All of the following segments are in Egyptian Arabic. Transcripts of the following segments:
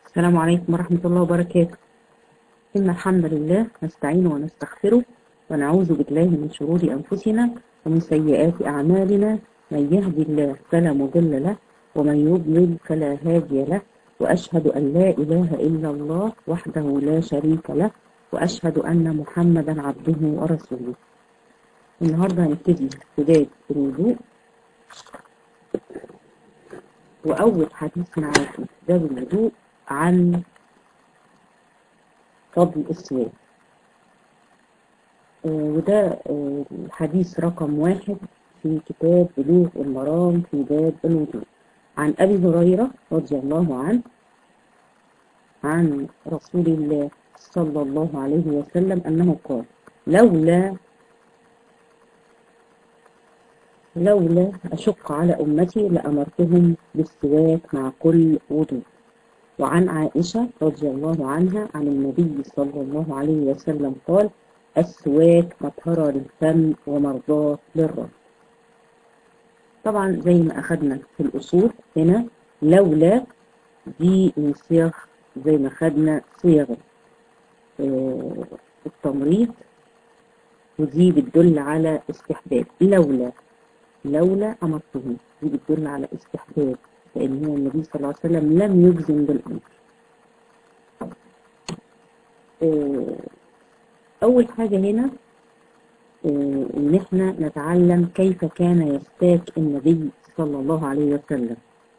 السلام عليكم ورحمة الله وبركاته إن الحمد لله نستعينه ونستغفره ونعوذ بالله من شرور أنفسنا ومن سيئات أعمالنا من يهدي الله فلا مضل له ومن يضلل فلا هادي له وأشهد أن لا إله إلا الله وحده لا شريك له وأشهد أن محمدا عبده ورسوله النهاردة هنبتدي في باب الوضوء وأول حديث معاكم في باب الوضوء عن فضل السواك آه وده آه الحديث رقم واحد في كتاب بلوغ المرام في باب الوضوء عن أبي هريرة رضي الله عنه عن رسول الله صلى الله عليه وسلم أنه قال لولا لولا أشق على أمتي لأمرتهم بالسواك مع كل وضوء وعن عائشة رضي الله عنها عن النبي صلى الله عليه وسلم قال السواك مطهرة للفم ومرضاة للرب طبعا زي ما أخدنا في الأصول هنا لولا دي من صيغ زي ما خدنا صيغ التمريض ودي بتدل على استحباب لولا لولا أمرتهم دي بتدل على استحباب لأن هو النبي صلى الله عليه وسلم لم يجزم بالأمر أول حاجة هنا إن إحنا نتعلم كيف كان يستاك النبي صلى الله عليه وسلم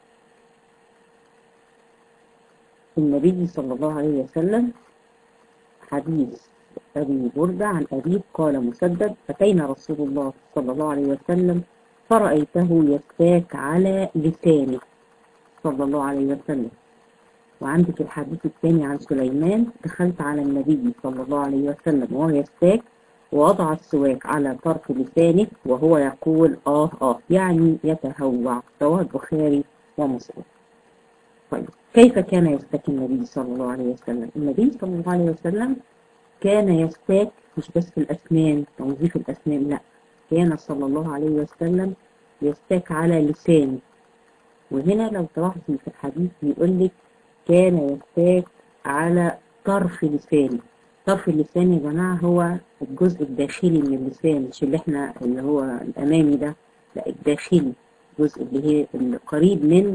النبي صلى الله عليه وسلم حديث أبي بردة عن أبيه قال مسدد أتينا رسول الله صلى الله عليه وسلم فرأيته يستاك على لسانه صلى الله عليه وسلم وعندك الحديث الثاني عن سليمان دخلت على النبي صلى الله عليه وسلم وهو يستاك ووضع السواك على طرف لسانه وهو يقول آه آه يعني يتهوع رواه البخاري ومسلم طيب كيف كان يستاك النبي صلى الله عليه وسلم النبي صلى الله عليه وسلم كان يستاك مش بس في الأسنان تنظيف الأسنان لا كان صلى الله عليه وسلم يستاك على لسانه وهنا لو تلاحظي في الحديث بيقول لك كان يستاك على طرف لسانه طرف اللسان يا جماعة هو الجزء الداخلي من اللسان مش اللي احنا اللي هو الأمامي ده لا الداخلي الجزء اللي هي القريب من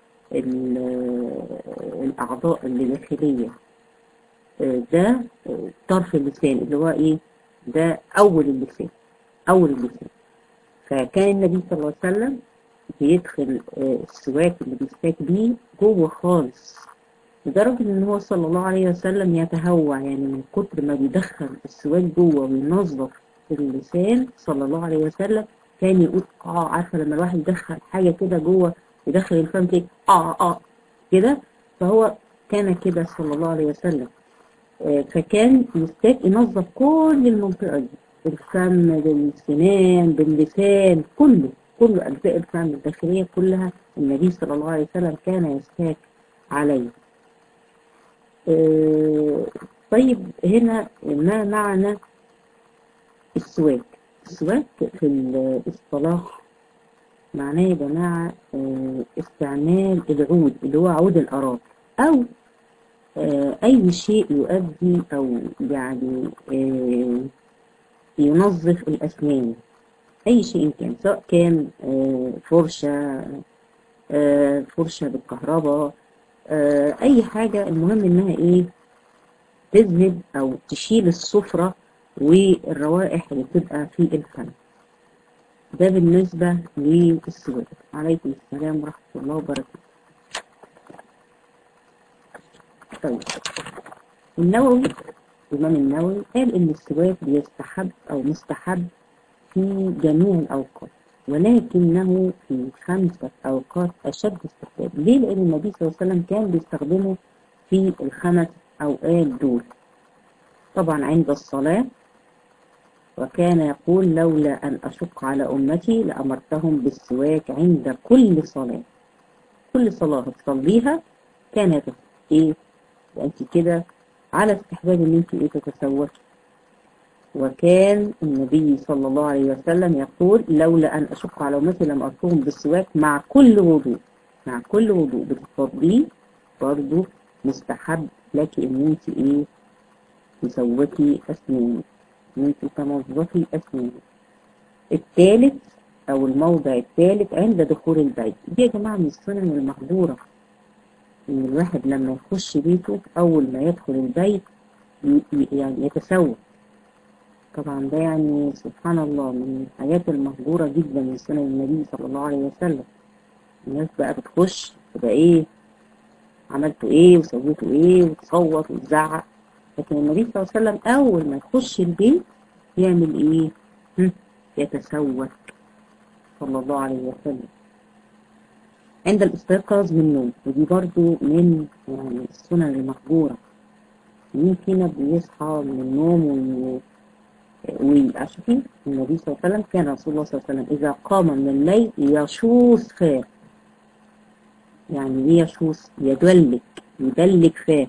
الأعضاء اللي داخلية ده طرف اللسان اللي هو ايه ده أول اللسان أول اللسان فكان النبي صلى الله عليه وسلم بيدخل السواك اللي بيستاك بيه جوه خالص لدرجة ان هو صلى الله عليه وسلم يتهوع يعني من كتر ما بيدخل السواك جوه وينظف اللسان صلى الله عليه وسلم كان يقول اه عارفة لما الواحد يدخل حاجة كده جوه يدخل الفم كده اه اه كده فهو كان كده صلى الله عليه وسلم آه فكان يستاك ينظف كل المنطقة دي الفم بالسنان باللسان كله كل أجزاء الفم الداخلية كلها النبي صلى الله عليه وسلم كان يستاك عليه آه طيب هنا ما معنى السواك السواك في الاصطلاح معناه يا جماعة آه استعمال العود اللي هو عود الأراك أو آه أي شيء يؤدي أو يعني ينظف الأسنان أي شيء كان سواء كان فرشة فرشة بالكهرباء أي حاجة المهم إنها إيه تذهب أو تشيل الصفرة والروائح اللي بتبقى في الفم ده بالنسبة للسواك عليكم السلام ورحمة الله وبركاته طيب النووي الإمام النووي قال إن السواك بيستحب أو مستحب في جميع الأوقات ولكنه في خمسة أوقات أشد استحباب ليه؟ لأن النبي صلى الله عليه وسلم كان بيستخدمه في الخمس أوقات دول طبعا عند الصلاة وكان يقول لولا أن أشق على أمتي لأمرتهم بالسواك عند كل صلاة كل صلاة تصليها كانت إيه؟ أنت كده على استحباب إن أنت إيه تتسوكي وكان النبي صلى الله عليه وسلم يقول لولا أن أشق على أمتي لم أركهم بالسواك مع كل وضوء مع كل وضوء بتفضيه برضو مستحب لك ان انت ايه تسوكي اسنانك ان انت تنظفي اسنانك الثالث او الموضع الثالث عند دخول البيت دي يا جماعة من السنن المهجورة ان الواحد لما يخش بيته اول ما يدخل البيت يعني يتسوق طبعا ده يعني سبحان الله من الحاجات المهجورة جدا من سنن النبي صلى الله عليه وسلم الناس بقى بتخش تبقى ايه عملتوا ايه وسويتوا ايه وتصوت وتزعق لكن النبي صلى الله عليه وسلم اول ما يخش البيت يعمل ايه يتسوق صلى الله عليه وسلم عند الاستيقاظ من النوم ودي برضو من يعني السنن المهجورة مين فينا بيصحى من النوم وي... ويشوفي النبي صلى الله عليه وسلم كان رسول الله صلى الله عليه وسلم إذا قام من الليل يشوص فاه يعني ايه يشوص يدلك يدلك فاه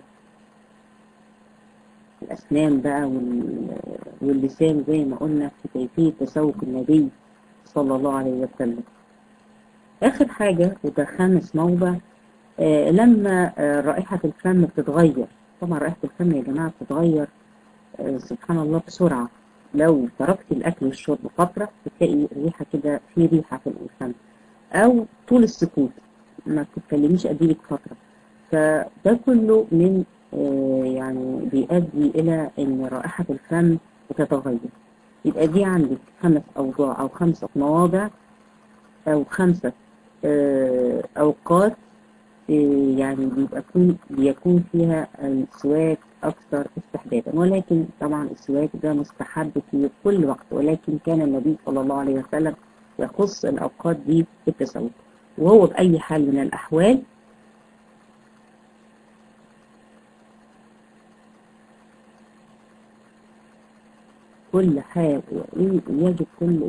الأسنان بقى وال... واللسان زي ما قلنا في كيفية تسوق النبي صلى الله عليه وسلم آخر حاجة وده خامس موضع آه لما آه رائحة الفم بتتغير طبعا رائحة الفم يا جماعة بتتغير آه سبحان الله بسرعة لو تركت الأكل والشرب فترة بتلاقي ريحة كده في ريحة في الفم أو طول السكوت ما تتكلميش أديلك فترة فده كله من يعني بيؤدي إلى إن رائحة الفم بتتغير يبقى دي عندك خمس أوضاع أو خمسة مواضع أو خمسة أوقات يعني بيبقى بيكون فيها السواك أكثر استحبابا ولكن طبعا السواك ده مستحب في كل وقت ولكن كان النبي صلى الله عليه وسلم يخص الأوقات دي بالتسوق وهو بأي حال من الأحوال كل حال يجب كل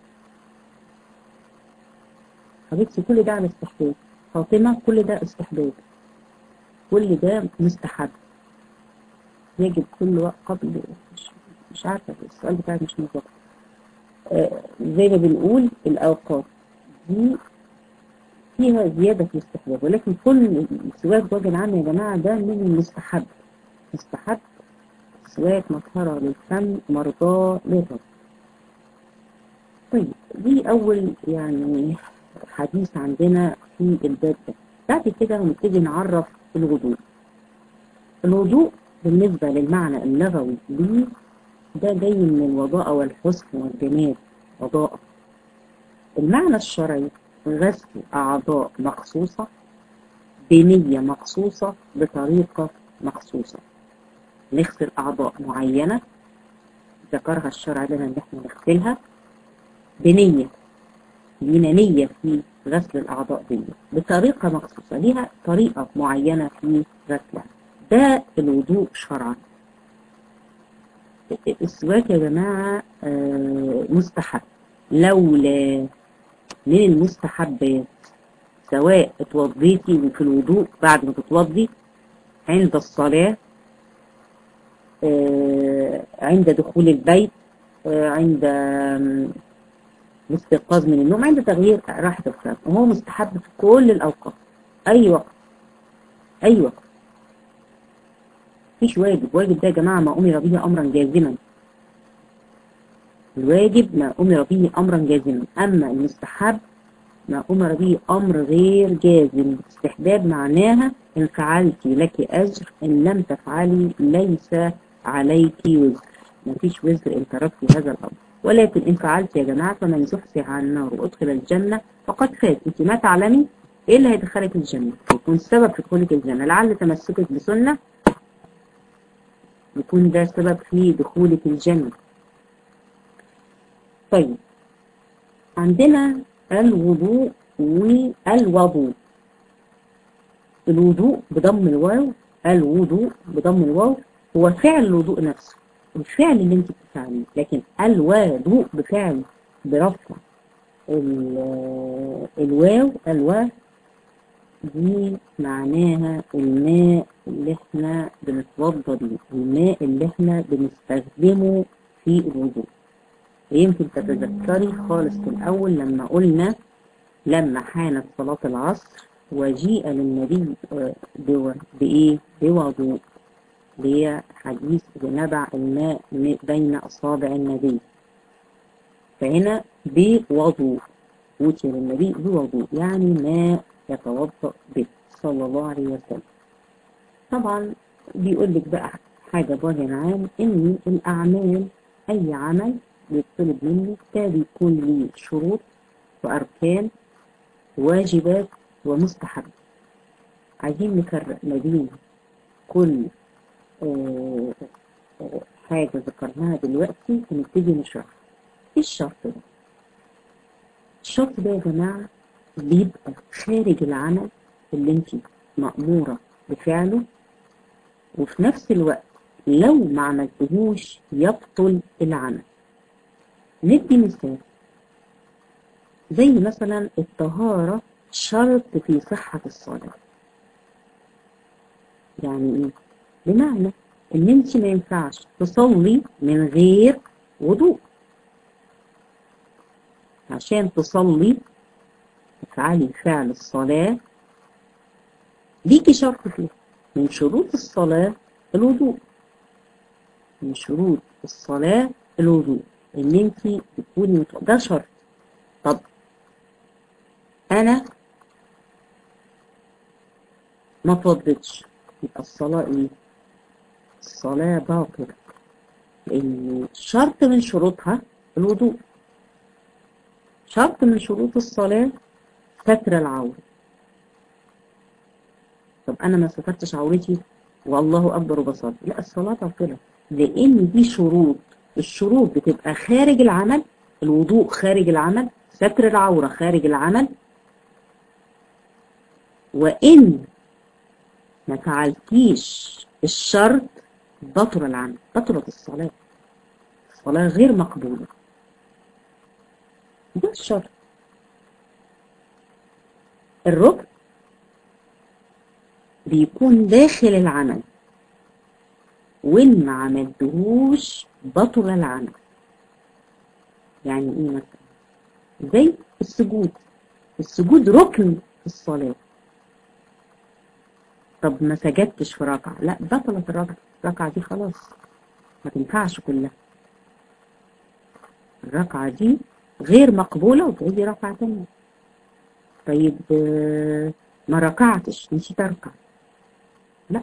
حبيبتي كل ده على استحباب فاطمة كل ده استحباب كل ده مستحب يجب كل وقت قبل مش, مش عارفة السؤال بتاعي مش مظبوط آه زي ما بنقول الأوقات دي فيها زيادة في الاستحباب ولكن كل السواك بوجه العام يا جماعة ده من المستحب مستحب سواك مطهرة للفم مرضاة للرب طيب دي أول يعني حديث عندنا في الباب ده بعد كده هنبتدي نعرف الوضوء الوضوء بالنسبة للمعنى اللغوي ليه ده جاي من الوضاء والحسن والجمال وضاء المعنى الشرعي غسل أعضاء مخصوصة بنية مخصوصة بطريقة مخصوصة نغسل أعضاء معينة ذكرها الشرع لنا إن احنا نغسلها بنية لينا نية في غسل الأعضاء دي بطريقة مخصوصة ليها طريقة معينة في غسلها ده الوضوء شرعا السواك يا جماعة مستحب لولا من المستحبات سواء اتوضيتي في الوضوء بعد ما تتوضي عند الصلاة عند دخول البيت عند الاستيقاظ من النوم عند تغيير راحة الفم وهو مستحب في كل الأوقات أي وقت أي وقت مفيش واجب واجب ده يا جماعة ما أمر به أمرا جازما الواجب ما أمر به أمرا جازما أما المستحب ما أمر به أمر غير جازم استحباب معناها إن فعلت لك أجر إن لم تفعلي ليس عليك وزر مفيش وزر إن تركت هذا الأمر ولكن إن فعلت يا جماعة فمن زحزح عن النار وأدخل الجنة فقد فات أنت ما تعلمي إيه اللي هيدخلك الجنة يكون السبب في دخولك الجنة لعل تمسكك بسنة يكون ده سبب في دخولك الجنة طيب عندنا الوضوء والوضوء الوضوء بضم الواو الوضوء بضم الواو هو فعل الوضوء نفسه الفعل اللي انت بتفعليه لكن الوضوء بفعل برفع الواو الواو دي معناها الماء اللي احنا بنتوضى بيه الماء اللي احنا بنستخدمه في الوضوء يمكن تتذكري خالص في الأول لما قلنا لما حانت صلاة العصر وجيء للنبي بإيه بوضوء هي حديث بنبع الماء بين أصابع النبي فهنا بوضوء وتر النبي بوضوء يعني ما يتوضأ به صلى الله عليه وسلم طبعا بيقول لك بقى حاجة بوجه عام إن الأعمال أي عمل بيطلب منه ده بيكون ليه شروط وأركان واجبات ومستحب عايزين نفرق ما بين كل آه آه حاجة ذكرناها دلوقتي ونبتدي نشرح ايه الشرط ده؟ الشرط ده يا جماعة بيبقى خارج العمل اللي انت مأمورة بفعله وفي نفس الوقت لو ما عملتهوش يبطل العمل ندي مثال زي مثلا الطهارة شرط في صحة الصلاة يعني ايه؟ بمعنى ان انت ما ينفعش تصلي من غير وضوء عشان تصلي تفعلي فعل الصلاة ليكي شرط فيه من شروط الصلاة الوضوء من شروط الصلاة الوضوء ان انت تكوني ده شرط طب انا ما فضتش يبقى الصلاة ايه الصلاة باطلة لان شرط من شروطها الوضوء شرط من شروط الصلاة ستر العورة طب انا ما سترتش عورتي والله اكبر وبصلي لا الصلاة باطلة لان دي شروط الشروط بتبقى خارج العمل الوضوء خارج العمل ستر العورة خارج العمل وإن ما فعلتيش الشرط بطل العمل بطلت الصلاة الصلاة غير مقبولة ده الشرط الركن بيكون داخل العمل وإن ما عملتهوش بطل العمل يعني ايه مثلا زي السجود السجود ركن في الصلاة طب ما سجدتش في ركعة لا بطلت الركعة الركعة دي خلاص ما تنفعش كلها الركعة دي غير مقبولة وتعيدي ركعة تانية طيب ما ركعتش نسيت اركع لا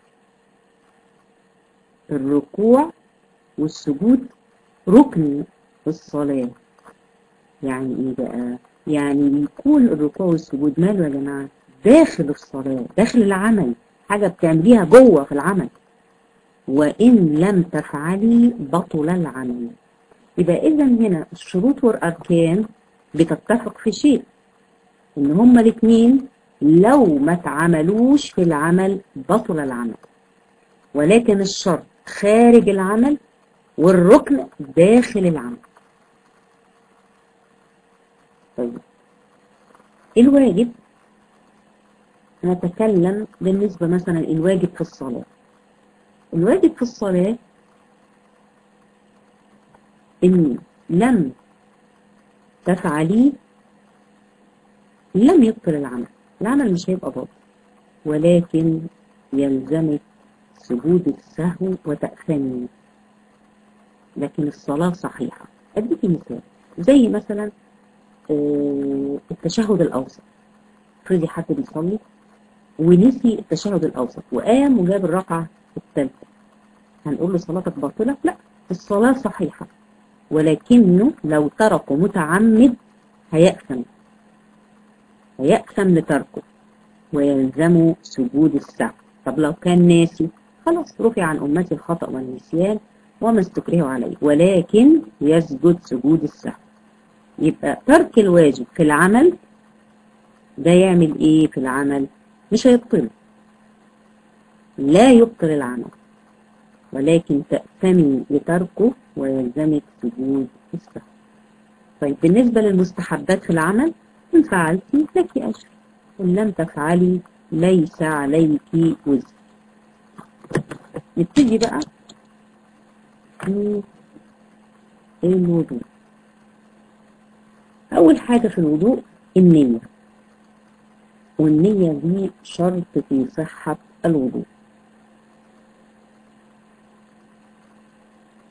الركوع والسجود ركن في الصلاة يعني ايه بقى يعني بيكون الركوع والسجود ماله يا جماعة داخل الصلاة داخل العمل حاجة بتعمليها جوه في العمل وإن لم تفعلي بطل العمل يبقى إذا هنا الشروط والأركان بتتفق في شيء إن هما الاثنين لو ما اتعملوش في العمل بطل العمل ولكن الشرط خارج العمل والركن داخل العمل طيب الواجب نتكلم بالنسبة مثلا الواجب في الصلاة الواجب في الصلاة إن لم تفعليه لم يبطل العمل العمل مش هيبقى باطل ولكن يلزمك سجود السهو وتأثمه لكن الصلاة صحيحة أديك مثال زي مثلا التشهد الأوسط افرضي حد بيصلي ونسي التشهد الأوسط وقام وجاب الركعة الثالثة هنقول له صلاتك باطلة؟ لا الصلاة صحيحة ولكنه لو تركه متعمد هيأثم هيأثم لتركه ويلزمه سجود السهو طب لو كان ناسي خلاص رفع عن أمتي الخطأ والنسيان وما استكرهوا عليه ولكن يسجد سجود السهو يبقى ترك الواجب في العمل ده يعمل ايه في العمل مش هيبطله لا يبطل العمل ولكن تأثمي لتركه ويلزمك سجود السهو طيب بالنسبة للمستحبات في العمل إن فعلتي لك أجر إن لم تفعلي ليس عليك وزر نبتدي بقى في الوضوء أول حاجة في الوضوء النية والنية دي شرط في صحة الوضوء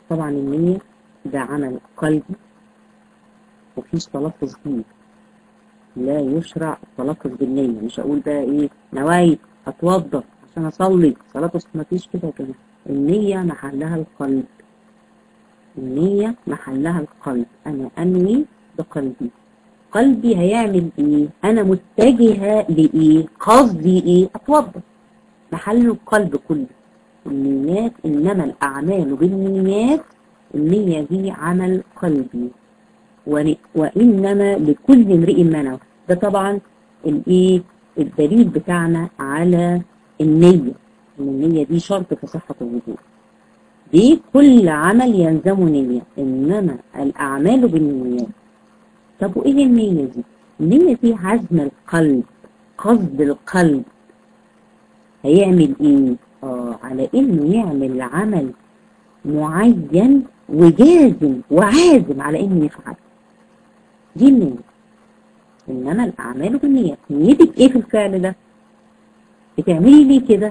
طبعا النية ده عمل قلبي مفيش تلفظ فيه لا يشرع التلفظ بالنية مش هقول بقى ايه نوايت اتوضى عشان اصلي صلاة مفيش كده كده النية محلها القلب النية محلها القلب انا انوي بقلبي قلبي هيعمل ايه انا متجهة لايه قصدي ايه اتوضى محل القلب كله النيات انما الاعمال بالنيات النية دي عمل قلبي وانما لكل امرئ ما نوى ده طبعا الايه الدليل بتاعنا على النية ان النية دي شرط في صحة الوضوء دي كل عمل يلزم نية انما الاعمال بالنيات طب وايه النية دي النية دي عزم القلب قصد القلب هيعمل ايه اه على انه يعمل عمل معين وجازم وعازم على انه يفعل دي النية انما الاعمال بالنيات نيتك ايه في الفعل ده بتعملي ليه كده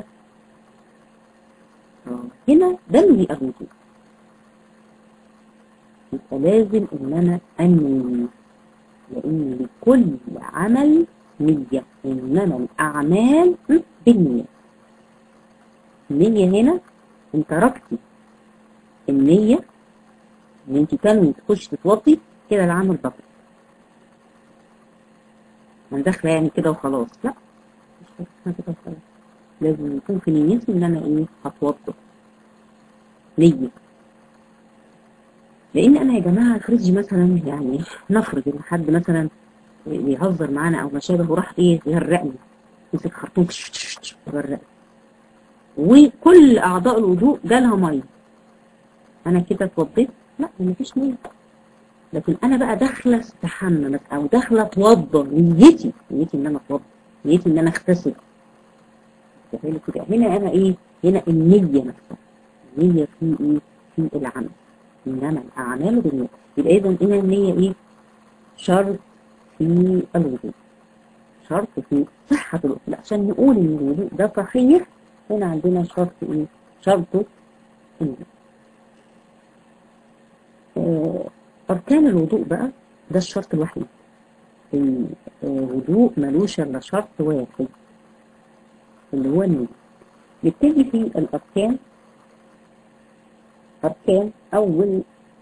اه هنا ده اللي الوضوء يبقى لازم ان انا انوي لان لكل عمل نية انما الاعمال بالنية النية هنا انت تركتي النية ان انت تنوي تخش تتوضي كده العمل بطل انا داخله يعني كده وخلاص لا مش داخله كده وخلاص لازم يكون في نيتي ان انا ايه هتوضى نية لان انا يا جماعه افرضي مثلا يعني نفرض ان حد مثلا بيهزر معانا او ما شابه وراح ايه يغرقني مسك خرطوم غرقني وكل اعضاء الوضوء جالها ميه انا كده اتوضيت لا مفيش نيه لكن انا بقى داخله استحمى او داخله اتوضى نيتي نيتي ان انا اتوضى نيتي ان انا اغتسل كده هنا انا ايه هنا النيه نفسها النيه في ايه في العمل انما الاعمال بالنيه يبقى اذا هنا النيه ايه شرط في الوضوء شرط في صحه الوضوء عشان نقول ان الوضوء ده صحيح هنا عندنا شرط ايه شرطه النيه آه أركان الوضوء بقى ده الشرط الوحيد الوضوء ملوش إلا شرط واحد اللي هو النية نبتدي في الأركان أركان أول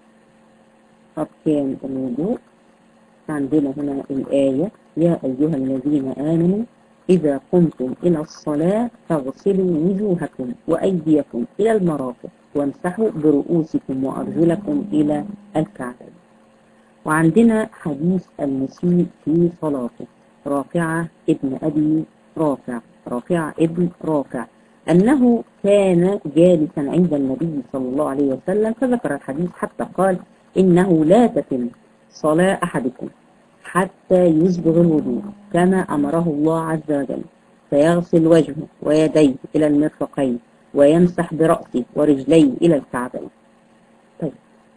أركان الوضوء عندنا هنا الآية يا أيها الذين آمنوا إذا قمتم إلى الصلاة فاغسلوا وجوهكم وأيديكم إلى المرافق وامسحوا برؤوسكم وأرجلكم إلى الكعبين وعندنا حديث المسيء في صلاته رافعة ابن أبي رافع رافعة ابن رافع أنه كان جالسا عند النبي صلى الله عليه وسلم فذكر الحديث حتى قال إنه لا تتم صلاة أحدكم حتى يسبغ الوضوء كما أمره الله عز وجل فيغسل وجهه ويديه إلى المرفقين ويمسح برأسه ورجليه إلى الكعبين طيب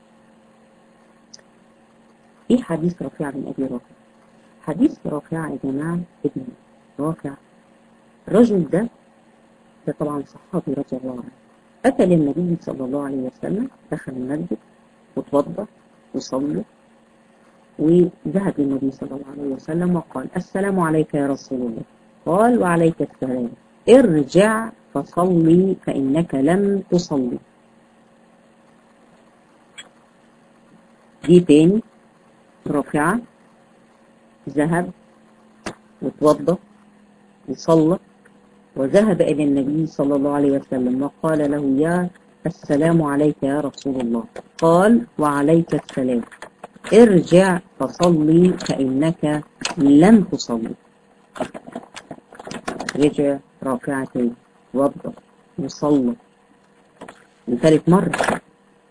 إيه حديث رافع بن أبي رافع حديث رافع يا جماعة ابن رافع الرجل ده ده طبعا صحابي رضي الله عنه أتى للنبي صلى الله عليه وسلم دخل المسجد وتوضى وصلى وذهب للنبي صلى الله عليه وسلم وقال السلام عليك يا رسول الله قال وعليك السلام ارجع فصلي فإنك لم تصلي دي تاني رافعة ذهب وتوضى وصلى وذهب إلى النبي صلى الله عليه وسلم وقال له يا السلام عليك يا رسول الله قال وعليك السلام ارجع فصلي فإنك لم تصلي رجع رافعة وضع وصلى لثالث مرة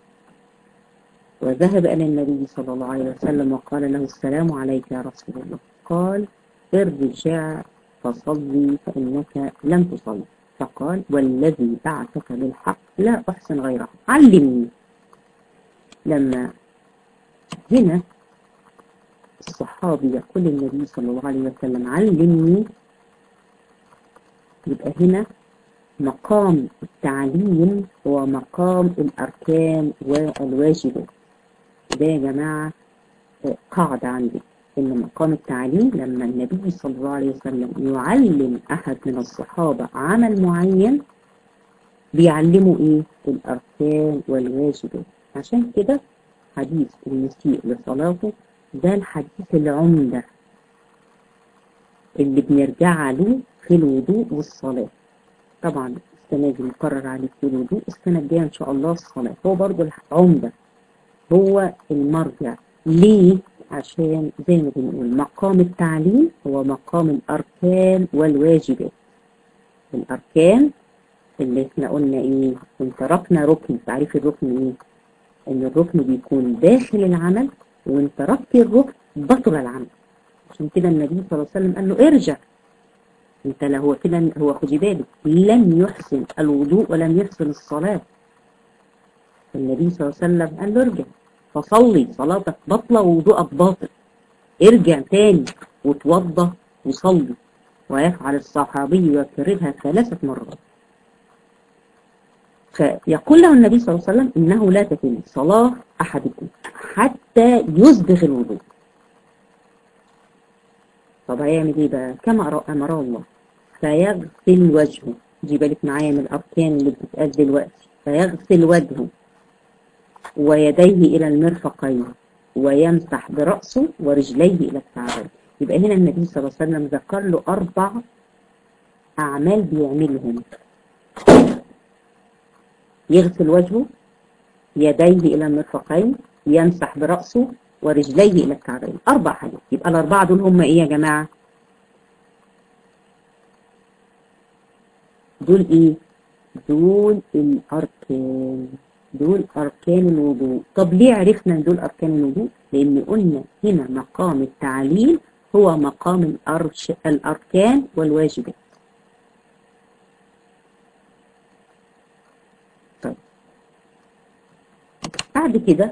وذهب إلى النبي صلى الله عليه وسلم وقال له السلام عليك يا رسول الله قال ارجع فصلي فإنك لم تصلي فقال والذي بعثك بالحق لا أحسن غيره علمني لما هنا الصحابي يقول للنبي صلى الله عليه وسلم علمني يبقى هنا مقام التعليم هو مقام الأركان والواجبات ده يا جماعة قاعدة عندي إن مقام التعليم لما النبي صلى الله عليه وسلم يعلم أحد من الصحابة عمل معين بيعلمه إيه؟ الأركان والواجبات عشان كده حديث المسيء لصلاته ده الحديث العمدة اللي بنرجع له في الوضوء والصلاة طبعا السنة دي مقرر عليك في الوضوء السنة الجاية إن شاء الله الصلاة هو برضو العمدة هو المرجع ليه؟ عشان زي ما بنقول مقام التعليم هو مقام الأركان والواجبات الأركان اللي احنا قلنا ايه ان تركنا ركن تعريف الركن ايه ان الركن بيكون داخل العمل وان تركت الركن بطل العمل عشان كده النبي صلى الله عليه وسلم قال له ارجع انت لا هو كده هو خدي بالك لم يحسن الوضوء ولم يحسن الصلاة النبي صلى الله عليه وسلم قال له ارجع فصلي صلاتك بطلة ووضوءك باطل ارجع تاني وتوضى وصلي ويفعل الصحابي ويكررها ثلاثة مرات فيقول له النبي صلى الله عليه وسلم إنه لا تتم صلاة أحدكم حتى يسبغ الوضوء طب هيعمل ايه بقى كما أمره الله فيغسل وجهه دي بالك معايا من الأركان اللي بتتقال دلوقتي فيغسل وجهه ويديه إلى المرفقين ويمسح برأسه ورجليه إلى الكعبين يبقى هنا النبي صلى الله عليه وسلم ذكر له أربع أعمال بيعملهم يغسل وجهه يديه إلى المرفقين يمسح برأسه ورجليه إلى الكعبين أربع حاجات يبقى الأربعة دول هم إيه يا جماعة دول إيه دول الأركان دول أركان الوضوء طب ليه عرفنا ان دول أركان الوضوء لأن قلنا هنا مقام التعليل هو مقام الأرش الأركان والواجبات طيب بعد كده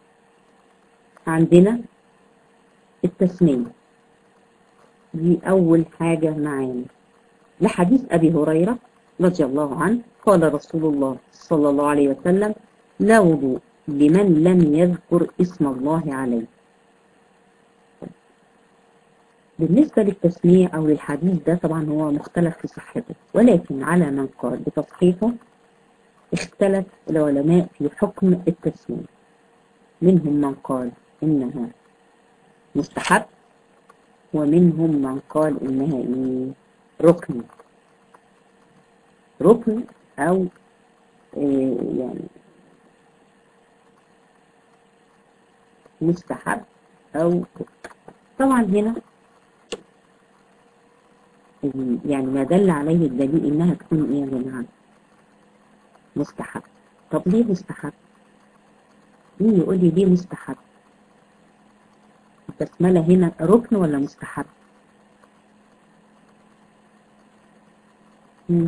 عندنا التسمية دي أول حاجة معانا لحديث أبي هريرة رضي الله عنه قال رسول الله صلى الله عليه وسلم لا وضوء لمن لم يذكر اسم الله عليه بالنسبة للتسمية أو للحديث ده طبعا هو مختلف في صحته ولكن على من قال بتصحيحه اختلف العلماء في حكم التسمية منهم من قال إنها مستحب ومنهم من قال إنها إيه ركن ركن أو إيه يعني مستحب أو ركن. طبعا هنا يعني ما دل عليه الدليل إنها تكون إيه يا جماعة مستحب طب ليه مستحب مين يقول لي ليه مستحب البسملة هنا ركن ولا مستحب مم.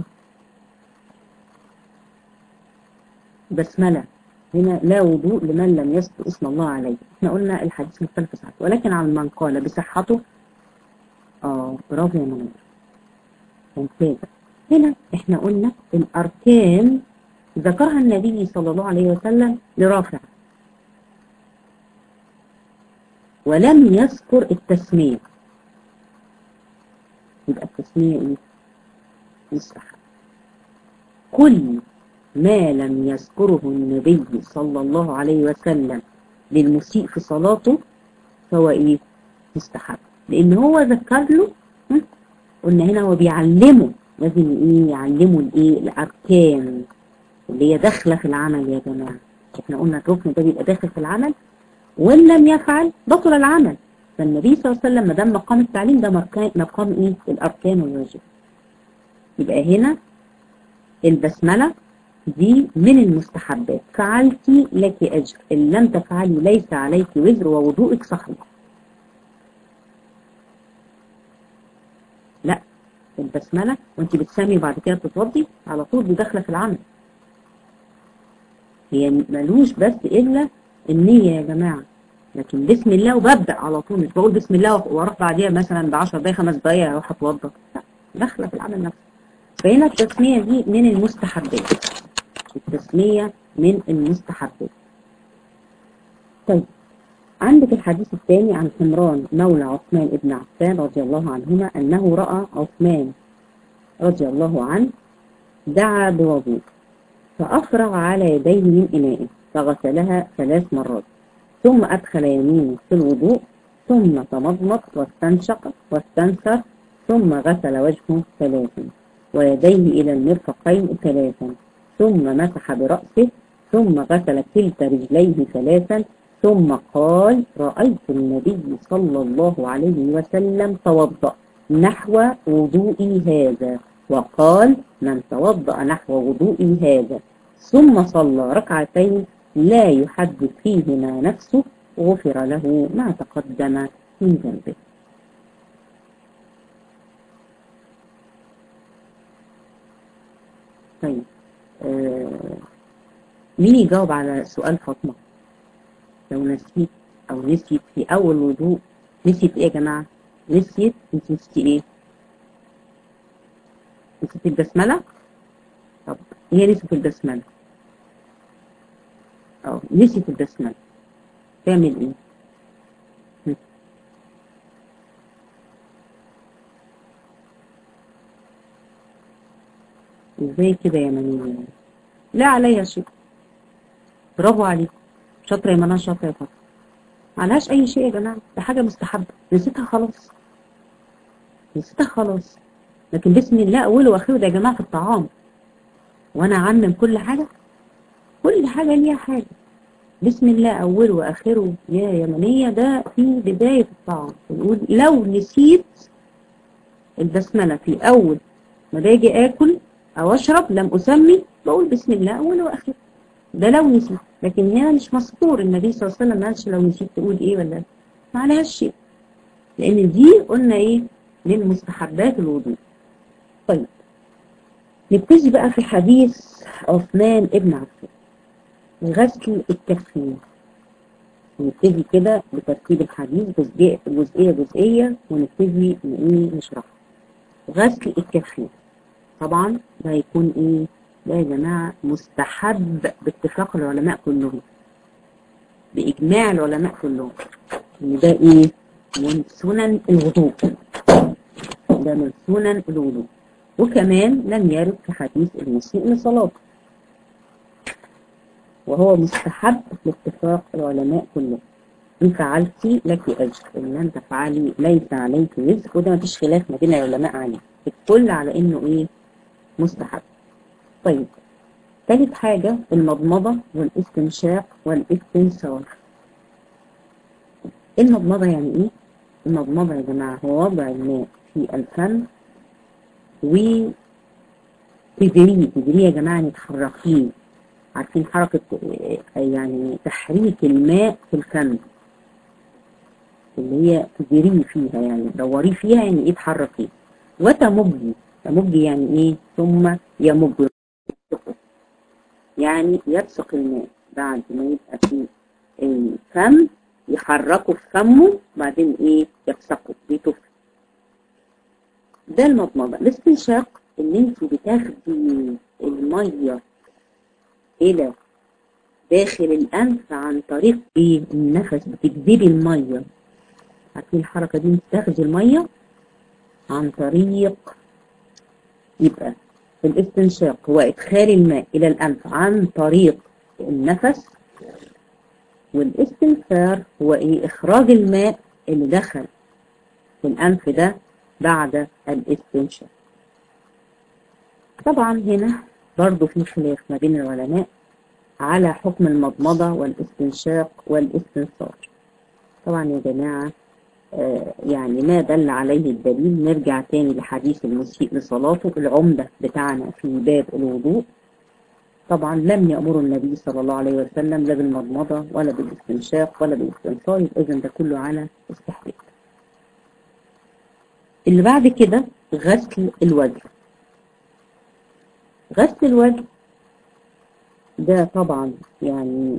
بسملة هنا لا وضوء لمن لم يذكر اسم الله عليه احنا قلنا الحديث مختلف في صحته ولكن على من قال بصحته اه برافو يا منور ممتازة هنا احنا قلنا الاركان ذكرها النبي صلى الله عليه وسلم لرافع ولم يذكر التسمية يبقى التسمية ايه مستحب كل ما لم يذكره النبي صلى الله عليه وسلم للمسيء في صلاته فهو ايه مستحب لان هو ذكر له قلنا هنا هو بيعلمه لازم ايه يعلمه الايه الاركان اللي هي داخله في العمل يا جماعه احنا قلنا الركن ده بيبقى داخل في العمل وان لم يفعل بطل العمل فالنبي صلى الله عليه وسلم ما دام مقام التعليم ده مقام مقام ايه الاركان والواجب يبقى هنا البسمله دي من المستحبات فعلتي لك اجر ان لم تفعلي ليس عليك وزر ووضوءك صحيح لا البسمله وانت بتسمي بعد كده بتتوضي على طول دي داخله في العمل هي ملوش بس الا النية يا جماعة لكن بسم الله وببدأ على طول مش بقول بسم الله واروح بعديها مثلا ب 10 دقايق خمس دقايق اروح اتوضى لا داخله في العمل نفسه فهنا التسمية دي من المستحبات التسمية من المستحبات طيب عندك الحديث الثاني عن حمران مولى عثمان بن عفان رضي الله عنهما أنه رأى عثمان رضي الله عنه دعا بوضوء فأفرغ على يديه من إناء فغسلها ثلاث مرات ثم أدخل يمينه في الوضوء ثم تمضمض واستنشق واستنثر ثم غسل وجهه ثلاثا ويديه إلى المرفقين ثلاثا ثم مسح برأسه ثم غسل كلتا رجليه ثلاثا ثم قال رأيت النبي صلى الله عليه وسلم توضأ نحو وضوئي هذا وقال من توضأ نحو وضوئي هذا ثم صلى ركعتين لا يحدث فيهما نفسه غفر له ما تقدم من ذنبه طيب آه مين يجاوب على سؤال فاطمة لو نسيت أو نسيت في أول وضوء نسيت إيه يا جماعة نسيت انت نسيتي إيه نسيت البسملة طب هي نسيت البسملة أو نسيت البسملة تعمل إيه هم. ازاي كده يا منين لا عليا شيء برافو عليكم شاطره يا منى شاطره يا فاطمه معلهاش اي شيء يا جماعه ده حاجه مستحبه نسيتها خلاص نسيتها خلاص لكن بسم الله اوله واخره ده يا جماعه في الطعام وانا اعمم كل حاجه كل حاجه ليها حاجه بسم الله اوله واخره يا يمنيه ده في بدايه الطعام بنقول لو نسيت البسمله في اول ما باجي اكل او اشرب لم اسمي بقول بسم الله اوله واخره ده لو نسيت لكن هنا مش مذكور النبي صلى الله عليه وسلم ما قالش لو نسيت تقول ايه ولا ما عليهاش شيء لان دي قلنا ايه من مستحبات الوضوء طيب نبتدي بقى في حديث عثمان ابن عفان غسل الكفين نبتدي كده بترتيب الحديث جزئية جزئية جزئية ونبتدي نشرحها غسل الكفين طبعا ده هيكون ايه ده يا جماعة مستحب باتفاق العلماء كلهم بإجماع العلماء كلهم إن ده إيه من سنن الوضوء ده من سنن الوضوء وكمان لم يرد في حديث المسيء لصلاته وهو مستحب باتفاق العلماء كلهم إن فعلتي لك أجر إن لم تفعلي ليس عليك وزر وده مفيش خلاف ما بين العلماء عليه الكل على إنه إيه مستحب طيب ثالث حاجة المضمضة والاستنشاق والاستنثار المضمضة يعني ايه؟ المضمضة يا جماعة هو وضع الماء في الفم و تدريه تدريه يا جماعة يعني تحركيه عارفين حركة يعني تحريك الماء في الفم اللي هي تدريه فيها يعني دوريه فيها يعني ايه تحركيه وتمجي تمجي يعني ايه ثم يمج يعني يبصق الماء بعد ما يبقى في الفم يحركه في فمه بعدين ايه يبصقه بيتف ده المضمضة الاستنشاق ان انت بتاخدي المية الى داخل الانف عن طريق ايه النفس بتجذبي المية عارفين الحركة دي بتاخدي المية عن طريق يبقى الاستنشاق هو إدخال الماء إلى الأنف عن طريق النفس والاستنثار هو إيه إخراج الماء اللي دخل في الأنف ده بعد الاستنشاق طبعا هنا برضو في خلاف ما بين العلماء على حكم المضمضة والاستنشاق والاستنثار طبعا يا جماعة يعني ما دل عليه الدليل نرجع تاني لحديث المسيء لصلاته العمدة بتاعنا في باب الوضوء طبعا لم يأمر النبي صلى الله عليه وسلم لا بالمضمضة ولا بالاستنشاق ولا بالاستنصار إذن ده كله على استحباب اللي بعد كده غسل الوجه غسل الوجه ده طبعا يعني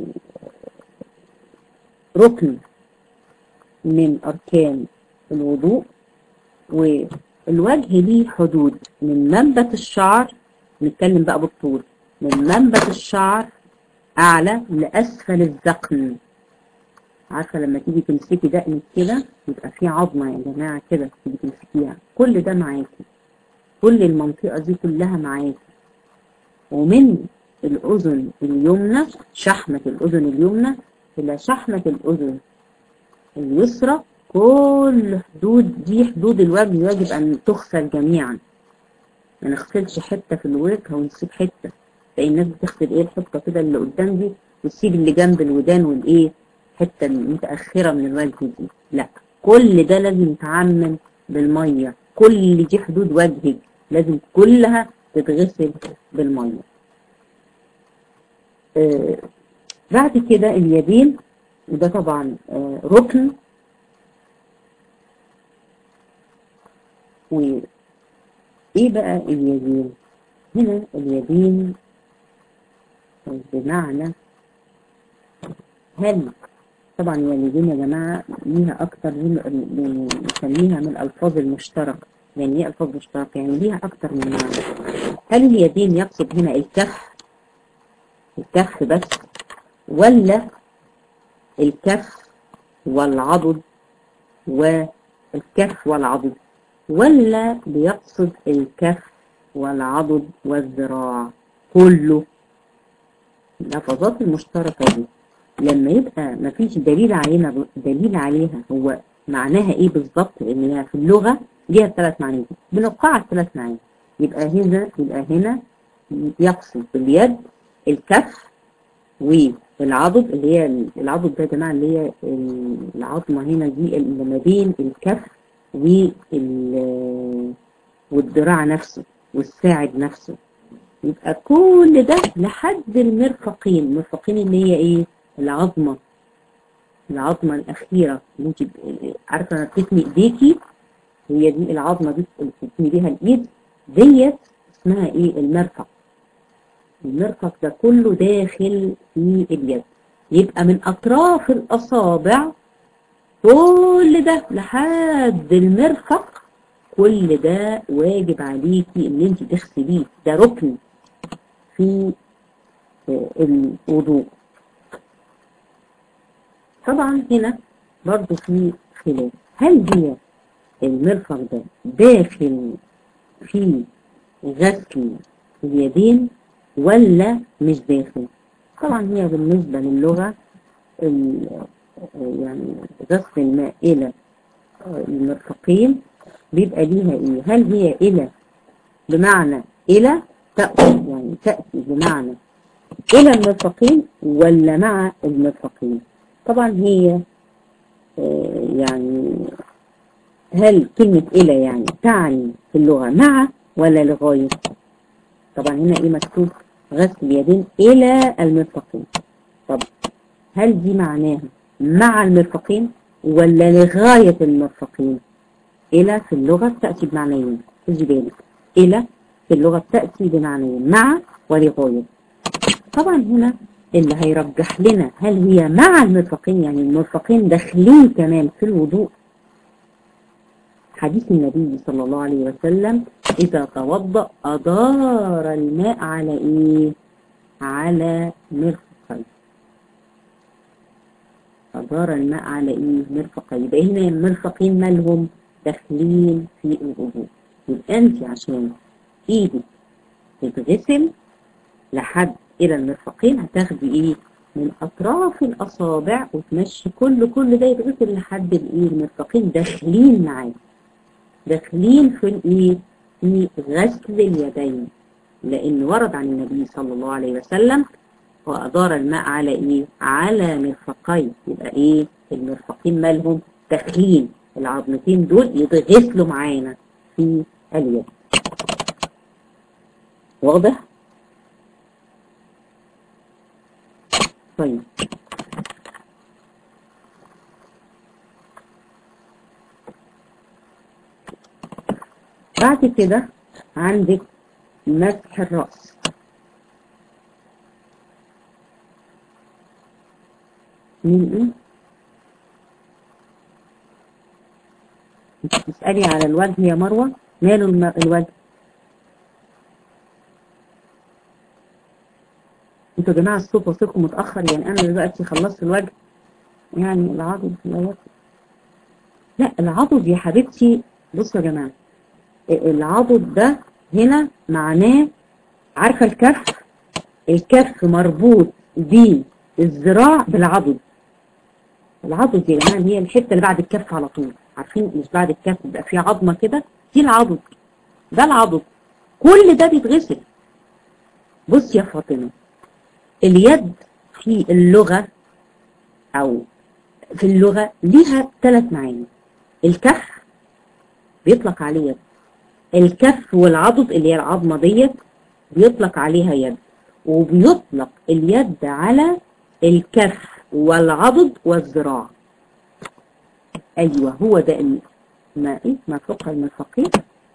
ركن من أركان الوضوء الوجه ليه حدود من منبت الشعر نتكلم بقى بالطول من منبت الشعر أعلى لأسفل الذقن عارفة لما تيجي تمسكي دقنك كده يبقى في عظمة يا جماعة كده تيجي تمسكيها كل ده معاكي كل المنطقة دي كلها معاكي ومن الأذن اليمنى شحمة الأذن اليمنى إلى شحمة الأذن اليسرى كل حدود دي حدود الوجه يجب أن تغسل جميعا ما نغسلش حتة في الوجه ونسيب حتة تلاقي الناس بتغسل ايه الحتة كده اللي قدام دي وتسيب اللي جنب الودان والايه الحتة المتأخرة من الوجه دي لا كل ده لازم يتعمم بالمية كل دي حدود وجهك لازم كلها تتغسل بالمية آه بعد كده اليدين وده طبعا آه ركن وايه بقى اليدين هنا اليدين بمعنى هل طبعا اليدين يا جماعة ليها أكتر من نسميها من الألفاظ المشتركة يعني ايه ألفاظ مشتركة يعني ليها أكتر من معنى هل اليدين يقصد هنا الكف الكف بس ولا الكف والعضد والكف والعضد ولا بيقصد الكف والعضد والذراع كله اللفظات المشتركة دي لما يبقى مفيش دليل علينا دليل عليها هو معناها ايه بالظبط لان هي في اللغة ليها ثلاث معاني بنوقعها ثلاث معاني يبقى هنا يبقى هنا يقصد باليد الكف والعضد اللي هي العضد ده يا جماعه اللي هي العظمه هنا دي اللي ما بين الكف والذراع نفسه والساعد نفسه يبقى كل ده لحد المرفقين المرفقين اللي هي ايه العظمه العظمه الاخيره اللي انت عارفه لما بتتني ايديكي هي دي العظمه دي اللي بتتني بيها الايد ديت اسمها ايه المرفق المرفق ده كله داخل في اليد يبقى من اطراف الاصابع كل ده لحد المرفق كل ده واجب عليكي ان انت تغسليه ده ركن في الوضوء طبعا هنا برضو في خلاف هل هي المرفق ده داخل في غسل اليدين ولا مش داخل طبعا هي بالنسبة للغة يعني غسل الماء إلى المرفقين بيبقى ليها إيه هل هي إلى بمعنى إلى تأتي يعني تأتي بمعنى إلى المرفقين ولا مع المرفقين طبعا هي يعني هل كلمة إلى يعني تعني في اللغة مع ولا لغاية طبعا هنا إيه مكتوب غسل اليدين إلى المرفقين طب هل دي معناها مع المرفقين ولا لغاية المرفقين إلى في اللغة بتأتي بمعنيين خدي بالك إلى في اللغة بتأتي بمعنيين مع ولغاية طبعا هنا اللي هيرجح لنا هل هي مع المرفقين يعني المرفقين داخلين كمان في الوضوء حديث النبي صلى الله عليه وسلم إذا توضأ أدار الماء على إيه؟ على مرفقين أدار الماء على إيه؟ مرفقين يبقى هنا المرفقين مالهم داخلين في الوضوء يبقى أنت عشان إيدك تتغسل لحد إلى المرفقين هتاخدي إيه؟ من أطراف الأصابع وتمشي كل كل ده يتغسل لحد الإيه؟ المرفقين داخلين معاك داخلين في الايه في غسل اليدين لان ورد عن النبي صلى الله عليه وسلم وادار الماء على ايه على مرفقين يبقى ايه المرفقين مالهم داخلين العظمتين دول يتغسلوا معانا في اليد واضح طيب بعد كده عندك مسح الرأس مين ايه انت بتسألي على الوجه يا مروة ماله الم- الوجه انتوا يا جماعة الصوت وصلكم متأخر يعني أنا دلوقتي خلصت الوجه يعني العضد لا يصل لا العضد يا حبيبتي بصوا يا جماعة العضد ده هنا معناه عارفة الكف الكف مربوط بالذراع بالعضد العضد يا جماعة هي الحتة اللي بعد الكف على طول عارفين مش بعد الكف بيبقى في عظمة كده دي العضد ده العضد كل ده بيتغسل بص يا فاطمة اليد في اللغة أو في اللغة ليها ثلاث معاني الكف بيطلق عليه يد الكف والعضد اللي هي العظمة ديت بيطلق عليها يد وبيطلق اليد على الكف والعضد والذراع أيوة هو ده ال- ما إيه ما فوق المرفقين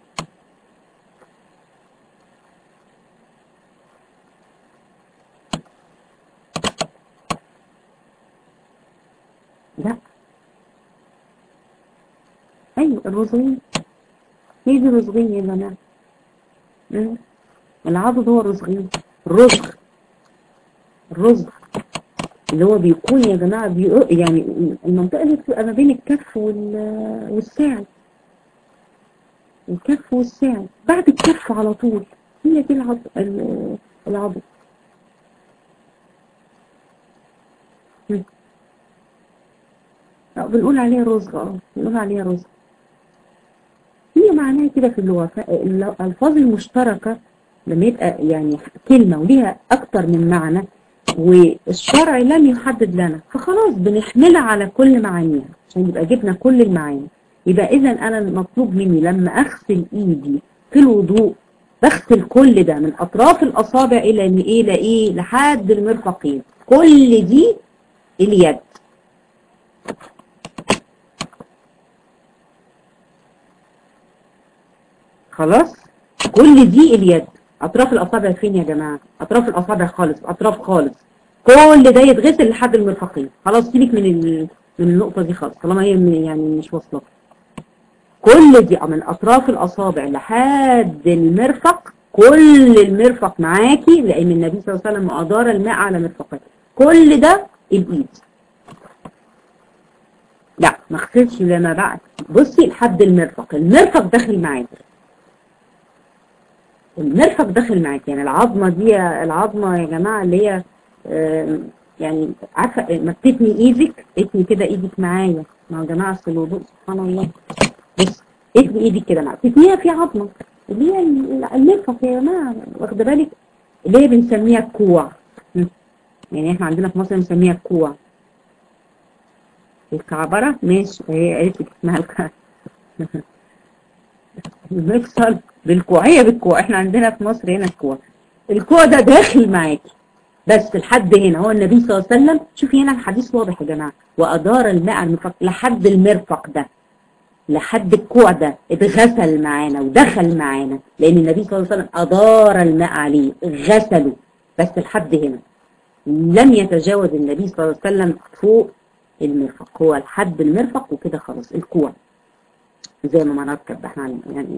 لا أيوة الرزغين هي دي الرزغين يا جماعة مم. العضد هو الرزغين الرزغ الرزغ اللي هو بيكون يا جماعة بيقو يعني المنطقة اللي بتبقى ما بين الكف وال- والساعد الكف والساعد بعد الكف على طول هي دي العض ال- العضد مم. اه بنقول عليها رزق اه بنقول عليها رزق هي معناها كده في اللغة الألفاظ المشتركة لما يبقى يعني كلمة وليها أكتر من معنى والشرع لم يحدد لنا فخلاص بنحملها على كل معانيها عشان يبقى جبنا كل المعاني يبقى إذا أنا المطلوب مني لما أغسل إيدي في الوضوء بغسل كل ده من أطراف الأصابع إلى إيه إلى إيه لحد المرفقين كل دي اليد خلاص كل دي اليد اطراف الاصابع فين يا جماعه اطراف الاصابع خالص اطراف خالص كل ده يتغسل لحد المرفقين خلاص سيبك من ال... من النقطه دي خالص طالما هي من- يعني مش واصله كل دي من اطراف الاصابع لحد المرفق كل المرفق معاكي لان النبي صلى الله عليه وسلم ادار الماء على مرفقيه كل ده الايد لا ما اغسلش لما بعد بصي لحد المرفق المرفق داخل معاكي المرفق داخل معاك يعني العظمة دي العظمة يا جماعة اللي هي آم، يعني عارفة ما بتتني ايدك اتني كده ايدك معايا ما هو يا جماعة اصل الوضوء سبحان الله بص اتني ايدك كده معايا تتنيها في عظمة اللي هي ال- المرفق يا جماعة واخدة بالك اللي هي بنسميها الكوع م. يعني احنا عندنا في مصر بنسميها الكوع الكعبرة ماشي هي قالت لك اسمها الكعبرة المفصل بالكوع هي بالكوع احنا عندنا في مصر هنا الكوع الكوع ده داخل معاكي بس لحد هنا هو النبي صلى الله عليه وسلم شوفي هنا الحديث واضح يا جماعه وادار الماء على المرفق لحد المرفق ده لحد الكوع ده اتغسل معانا ودخل معانا لان النبي صلى الله عليه وسلم ادار الماء عليه غسله بس لحد هنا لم يتجاوز النبي صلى الله عليه وسلم فوق المرفق هو لحد المرفق وكده خلاص الكوع زي ما مركب احنا عن- يعني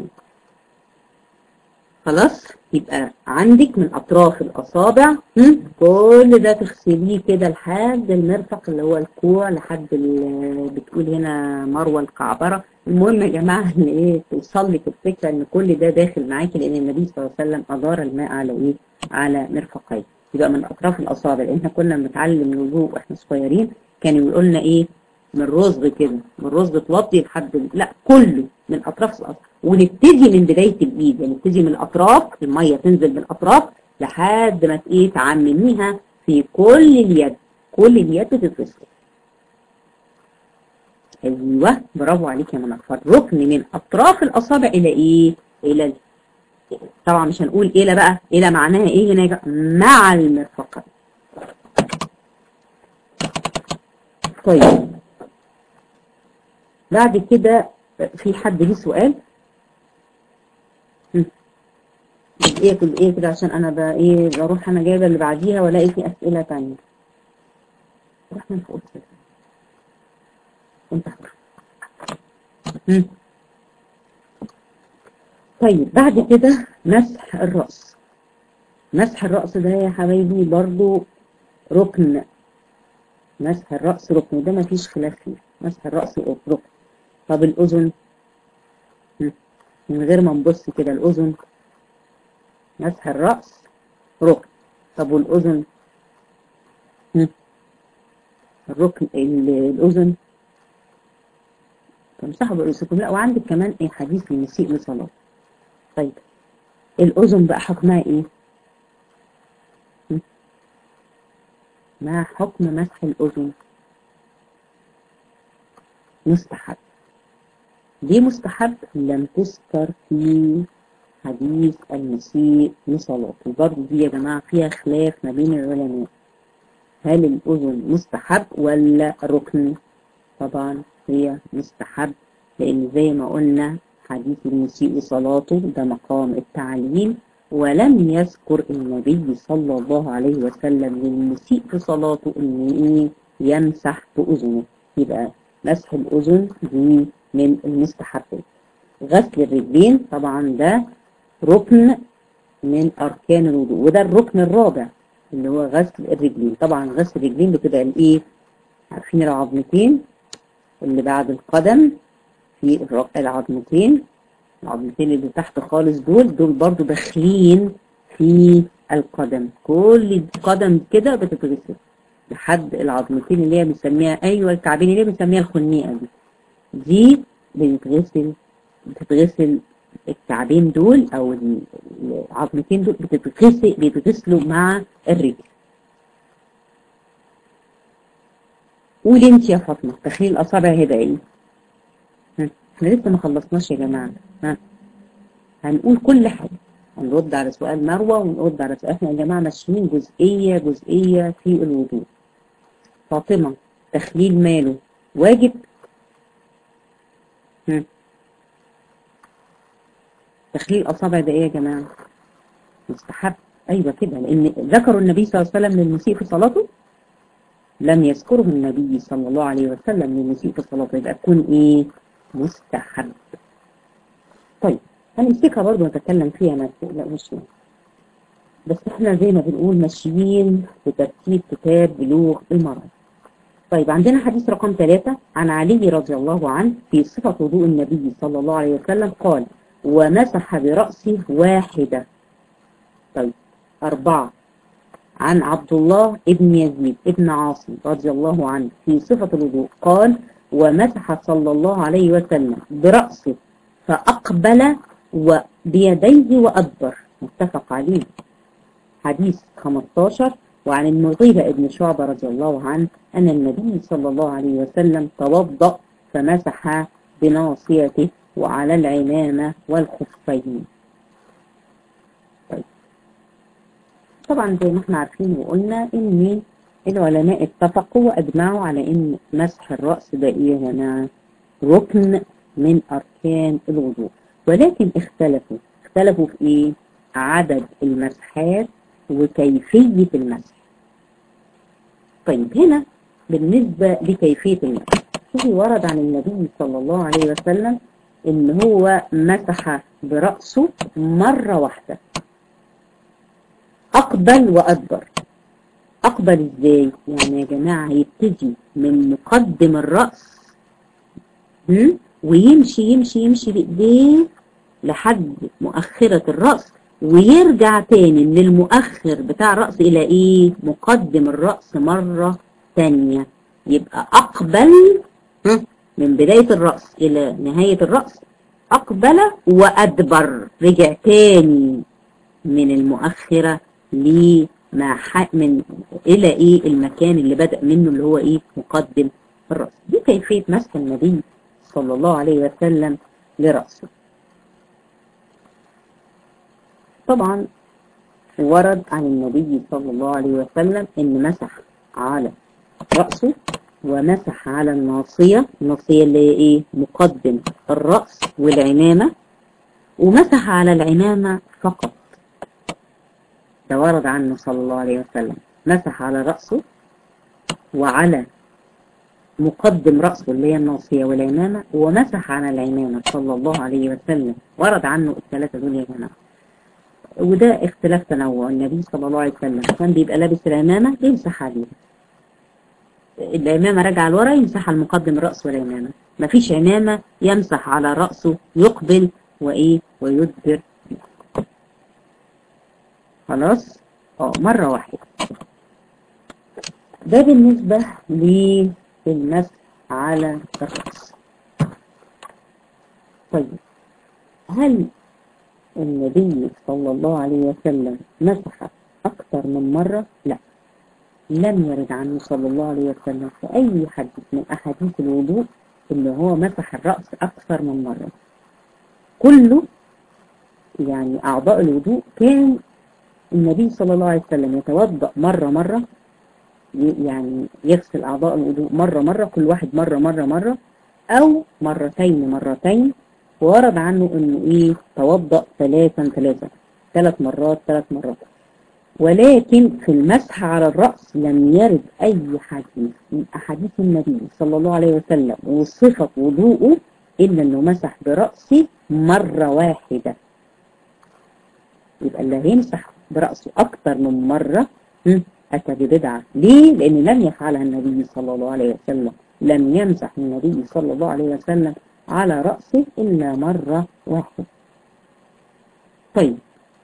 خلاص يبقى عندك من اطراف الاصابع هم، كل ده تغسليه كده لحد المرفق اللي هو الكوع لحد ال- بتقول هنا مروه الكعبره المهم يا جماعه ان ايه توصل لك الفكره ان كل ده داخل معاكي لان النبي صلى الله عليه وسلم ادار الماء على ايه على مرفقيه يبقى من اطراف الاصابع لان احنا كنا بنتعلم الوضوء واحنا صغيرين كانوا يقول لنا ايه من رزق كده من رزق توطي لحد ال- لا كله من اطراف الاصابع ونبتدي من بدايه الايد يعني نبتدي من الاطراف الميه تنزل من الاطراف لحد ما ت- ايه تعمميها في كل اليد كل اليد تتغسل ايوه برافو عليك يا منى فالركن من اطراف الاصابع الى ايه الى ال- طبعا مش هنقول الى بقى الى معناها ايه هنا يا جماعة؟ مع المرفقات طيب بعد كده في حد ليه سؤال هم. جزئية جزئية كده عشان انا ب... ايه بروح انا جايبه اللي بعديها والاقي في اسئله تانية روح من فوق كده انت حر هم. طيب بعد كده مسح الرأس مسح الرأس ده يا حبايبي برضو ركن مسح الرأس ركن ده مفيش خلاف فيه مسح الرأس ركن طب الأذن من غير ما نبص كده الأذن مسح الرأس ركن طب والأذن الركن الأذن تمسحوا برؤوسكم لا وعندك كمان ايه حديث المسيء لصلاة طيب الأذن بقى حكمها ايه ما حكم مسح الأذن مستحب ليه مستحب لم تذكر في حديث المسيء لصلاته برضه دي يا جماعة فيها خلاف ما بين العلماء هل الأذن مستحب ولا ركن طبعا هي مستحب لأن زي ما قلنا حديث المسيء صلاته ده مقام التعليم ولم يذكر النبي صلى الله عليه وسلم للمسيء في صلاته ان ايه يمسح بأذنه يبقى مسح الأذن دي من المستحبات غسل الرجلين طبعا ده ركن من أركان الوضوء وده الركن الرابع اللي هو غسل الرجلين طبعا غسل الرجلين بتبقى الايه عارفين العظمتين اللي بعد القدم في العظمتين العظمتين اللي تحت خالص دول دول برضو داخلين في القدم كل قدم كده بتتغسل لحد العظمتين اللي هي بنسميها ايوه الكعبين اللي هي بنسميها الخنيقه دي دي بتتغسل بتتغسل الكعبين دول او العظمتين دول بتتغسل بيتغسلوا مع الرجل قولي انت يا فاطمه تخليل الاصابع هيبقى ايه احنا لسه ما خلصناش يا جماعه ها هنقول كل حاجه هنرد على سؤال مروه ونرد على سؤال احنا يا جماعه ماشيين جزئيه جزئيه في الوضوء فاطمه تخليل ماله واجب هم. تخليل الاصابع ده ايه يا جماعه مستحب ايوه كده لان ذكروا النبي صلى الله عليه وسلم للمسيء في صلاته لم يذكره النبي صلى الله عليه وسلم للمسيء في صلاته يبقى تكون ايه مستحب طيب هنمسكها برضه ونتكلم فيها ما تقلقوش بس احنا زي ما بنقول ماشيين بترتيب كتاب بلوغ المرأة طيب عندنا حديث رقم ثلاثة عن علي رضي الله عنه في صفة وضوء النبي صلى الله عليه وسلم قال ومسح برأسه واحدة طيب أربعة عن عبد الله ابن يزيد ابن عاصم رضي الله عنه في صفة الوضوء قال ومسح صلى الله عليه وسلم برأسه فأقبل وبيديه وأدبر متفق عليه حديث 15 وعن المغيرة ابن شعبة رضي الله عنه أن النبي صلى الله عليه وسلم توضأ فمسح بناصيته وعلى العمامة والخفين طيب. طبعا زي ما احنا عارفين وقلنا ان العلماء اتفقوا واجمعوا على ان مسح الرأس ده ايه يا جماعه ركن من اركان الوضوء ولكن اختلفوا اختلفوا في ايه عدد المسحات وكيفية المسح طيب هنا بالنسبة لكيفية المسح شوفي ورد عن النبي صلى الله عليه وسلم ان هو مسح برأسه مرة واحدة اقبل وادبر اقبل ازاي يعني يا جماعة هيبتدي من مقدم الرأس ويمشي يمشي يمشي بايديه لحد مؤخرة الرأس ويرجع تاني من المؤخر بتاع الرأس الى ايه مقدم الرأس مرة تانية يبقى اقبل من بداية الرأس الى نهاية الرأس اقبل وادبر رجع تاني من المؤخرة لما من الى ايه المكان اللي بدأ منه اللي هو ايه مقدم الرأس دي كيفية مسح النبي صلى الله عليه وسلم لرأسه طبعا ورد عن النبي صلى الله عليه وسلم ان مسح على رأسه ومسح على الناصية الناصية اللي هي ايه مقدم الرأس والعمامة ومسح على العمامة فقط ده ورد عنه صلى الله عليه وسلم مسح على رأسه وعلى مقدم رأسه اللي هي الناصية والعمامة ومسح على العمامة صلى الله عليه وسلم ورد عنه الثلاثة دول يا جماعة وده اختلاف تنوع النبي صلى الله عليه وسلم كان بيبقى لابس العمامة يمسح عليها العمامة راجعة لورا يمسح على المقدم الرأس والعمامة مفيش عمامة يمسح على رأسه يقبل وإيه ويدبر خلاص اه مرة واحدة ده بالنسبة للمسح على الرأس طيب هل النبي صلى الله عليه وسلم مسح أكثر من مرة؟ لا لم يرد عنه صلى الله عليه وسلم في أي حديث من أحاديث الوضوء اللي هو مسح الرأس أكثر من مرة كله يعني أعضاء الوضوء كان النبي صلى الله عليه وسلم يتوضأ مرة مرة يعني يغسل أعضاء الوضوء مرة مرة كل واحد مرة مرة مرة أو مرتين مرتين ورد عنه إنه إيه توضأ ثلاثا ثلاثا ثلاث مرات ثلاث مرات ولكن في المسح على الرأس لم يرد أي حديث من أحاديث النبي صلى الله عليه وسلم وصفة وضوءه إلا أنه مسح برأسه مرة واحدة يبقى اللي هيمسح برأسه أكتر من مرة أتى ببدعة ليه؟ لأن لم يفعلها النبي صلى الله عليه وسلم لم يمسح النبي صلى الله عليه وسلم على رأسه إلا مرة واحدة طيب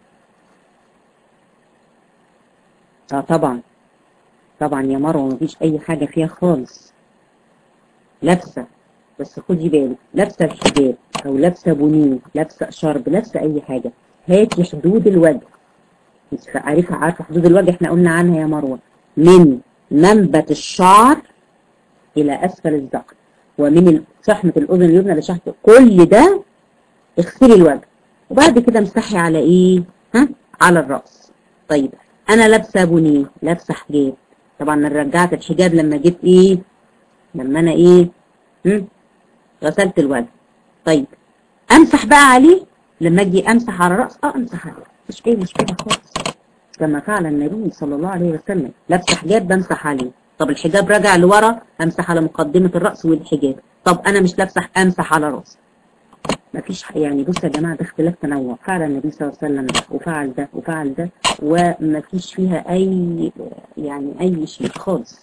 اه طبعا طبعا يا مروه مفيش اي حاجه فيها خالص لابسه بس خدي بالك لابسه الحجاب او لابسه بنين لابسه شرب لابسه اي حاجه هاتي حدود الوجه مش عارفه عارفه حدود الوجه احنا قلنا عنها يا مروه من منبت الشعر الى اسفل الذقن ومن شحمه الاذن اليمنى لشحمه كل ده اغسلي الوجه وبعد كده امسحي على ايه ها على الراس طيب انا لابسه بني لابسه حجاب طبعا انا رجعت الحجاب لما جيت ايه لما انا ايه هم؟ غسلت الوجه طيب امسح بقى عليه لما اجي امسح على الراس اه امسح عليه مش اي مشكله خالص كما فعل النبي صلى الله عليه وسلم لابسه حجاب بمسح عليه طب الحجاب راجع لورا امسح على مقدمه الراس والحجاب طب انا مش لابسه امسح على راسي مفيش يعني بصوا يا جماعه ده اختلاف تنوع فعل النبي صلى الله عليه وسلم ده وفعل ده وفعل ده ومفيش فيها اي يعني اي شيء خالص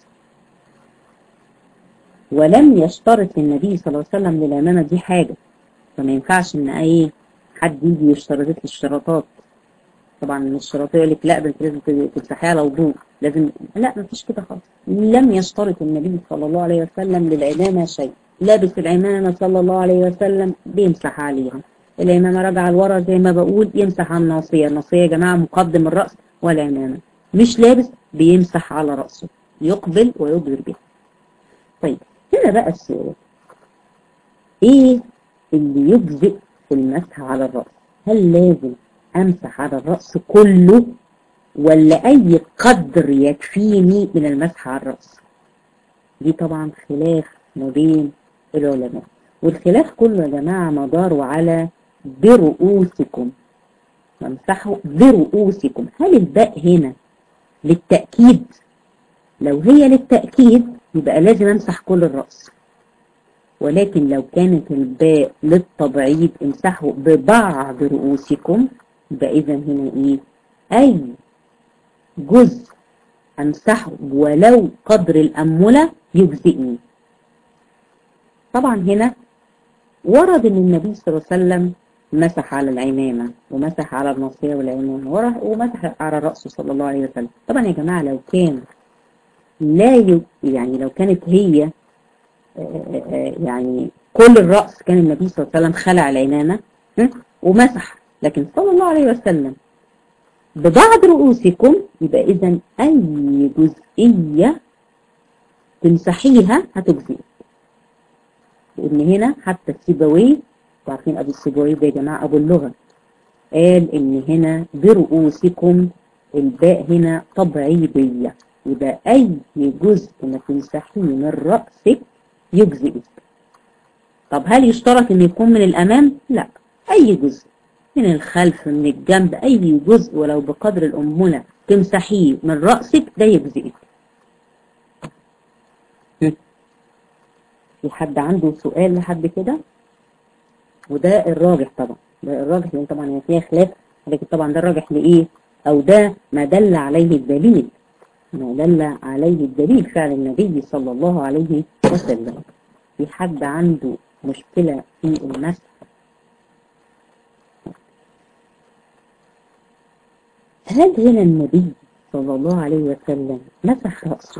ولم يشترط النبي صلى الله عليه وسلم للامانه دي حاجه فما ينفعش ان اي حد يجي يشترط لك اشتراطات طبعا من الشراط يقول لك لا ده انت لازم تمسحيها على وضوء لازم لا مفيش كده خالص لم يشترط النبي صلى الله عليه وسلم للعمامه شيء لابس العمامة صلى الله عليه وسلم بيمسح عليها العمامة راجعة لورا زي ما بقول يمسح على الناصية الناصية يا جماعة مقدم الرأس والعمامة مش لابس بيمسح على رأسه يقبل ويدبر بها طيب هنا بقى السؤال ايه اللي يجزئ في المسح على الرأس هل لازم امسح على الرأس كله ولا اي قدر يكفيني من المسح على الرأس دي طبعا خلاف ما بين العلماء والخلاف كله يا جماعة مداره على برؤوسكم فامسحوا برؤوسكم هل الباء هنا للتأكيد لو هي للتأكيد يبقى لازم امسح كل الرأس ولكن لو كانت الباء للتبعيد امسحوا ببعض رؤوسكم يبقى اذا هنا ايه اي جزء امسحه ولو قدر الأمولة يجزئني طبعا هنا ورد ان النبي صلى الله عليه وسلم مسح على العمامة ومسح على الناصية والعمامة ومسح على رأسه صلى الله عليه وسلم طبعا يا جماعة لو كان لا ي... يعني لو كانت هي يعني كل الرأس كان النبي صلى الله عليه وسلم خلع العمامة ومسح لكن صلى الله عليه وسلم ببعض رؤوسكم يبقى إذا أي جزئية تمسحيها هتجزئك لأن هنا حتى السيبوي عارفين أبو السيبوي ده يا جماعة أبو اللغة قال إن هنا برؤوسكم الباء هنا تبعيضية يبقى أي جزء ما تمسحيه من رأسك يجزئك طب هل يشترط إن يكون من الأمام؟ لا أي جزء من الخلف من الجنب أي جزء ولو بقدر الأمولة تمسحيه من رأسك ده يجزئك في حد عنده سؤال لحد كده وده الراجح طبعا ده الراجح لان طبعا هي فيها خلاف لكن طبعا ده الراجح لايه او ده ما دل عليه الدليل ما دل عليه الدليل فعل النبي صلى الله عليه وسلم في حد عنده مشكلة في المسح هل هنا النبي صلى الله عليه وسلم مسح رأسه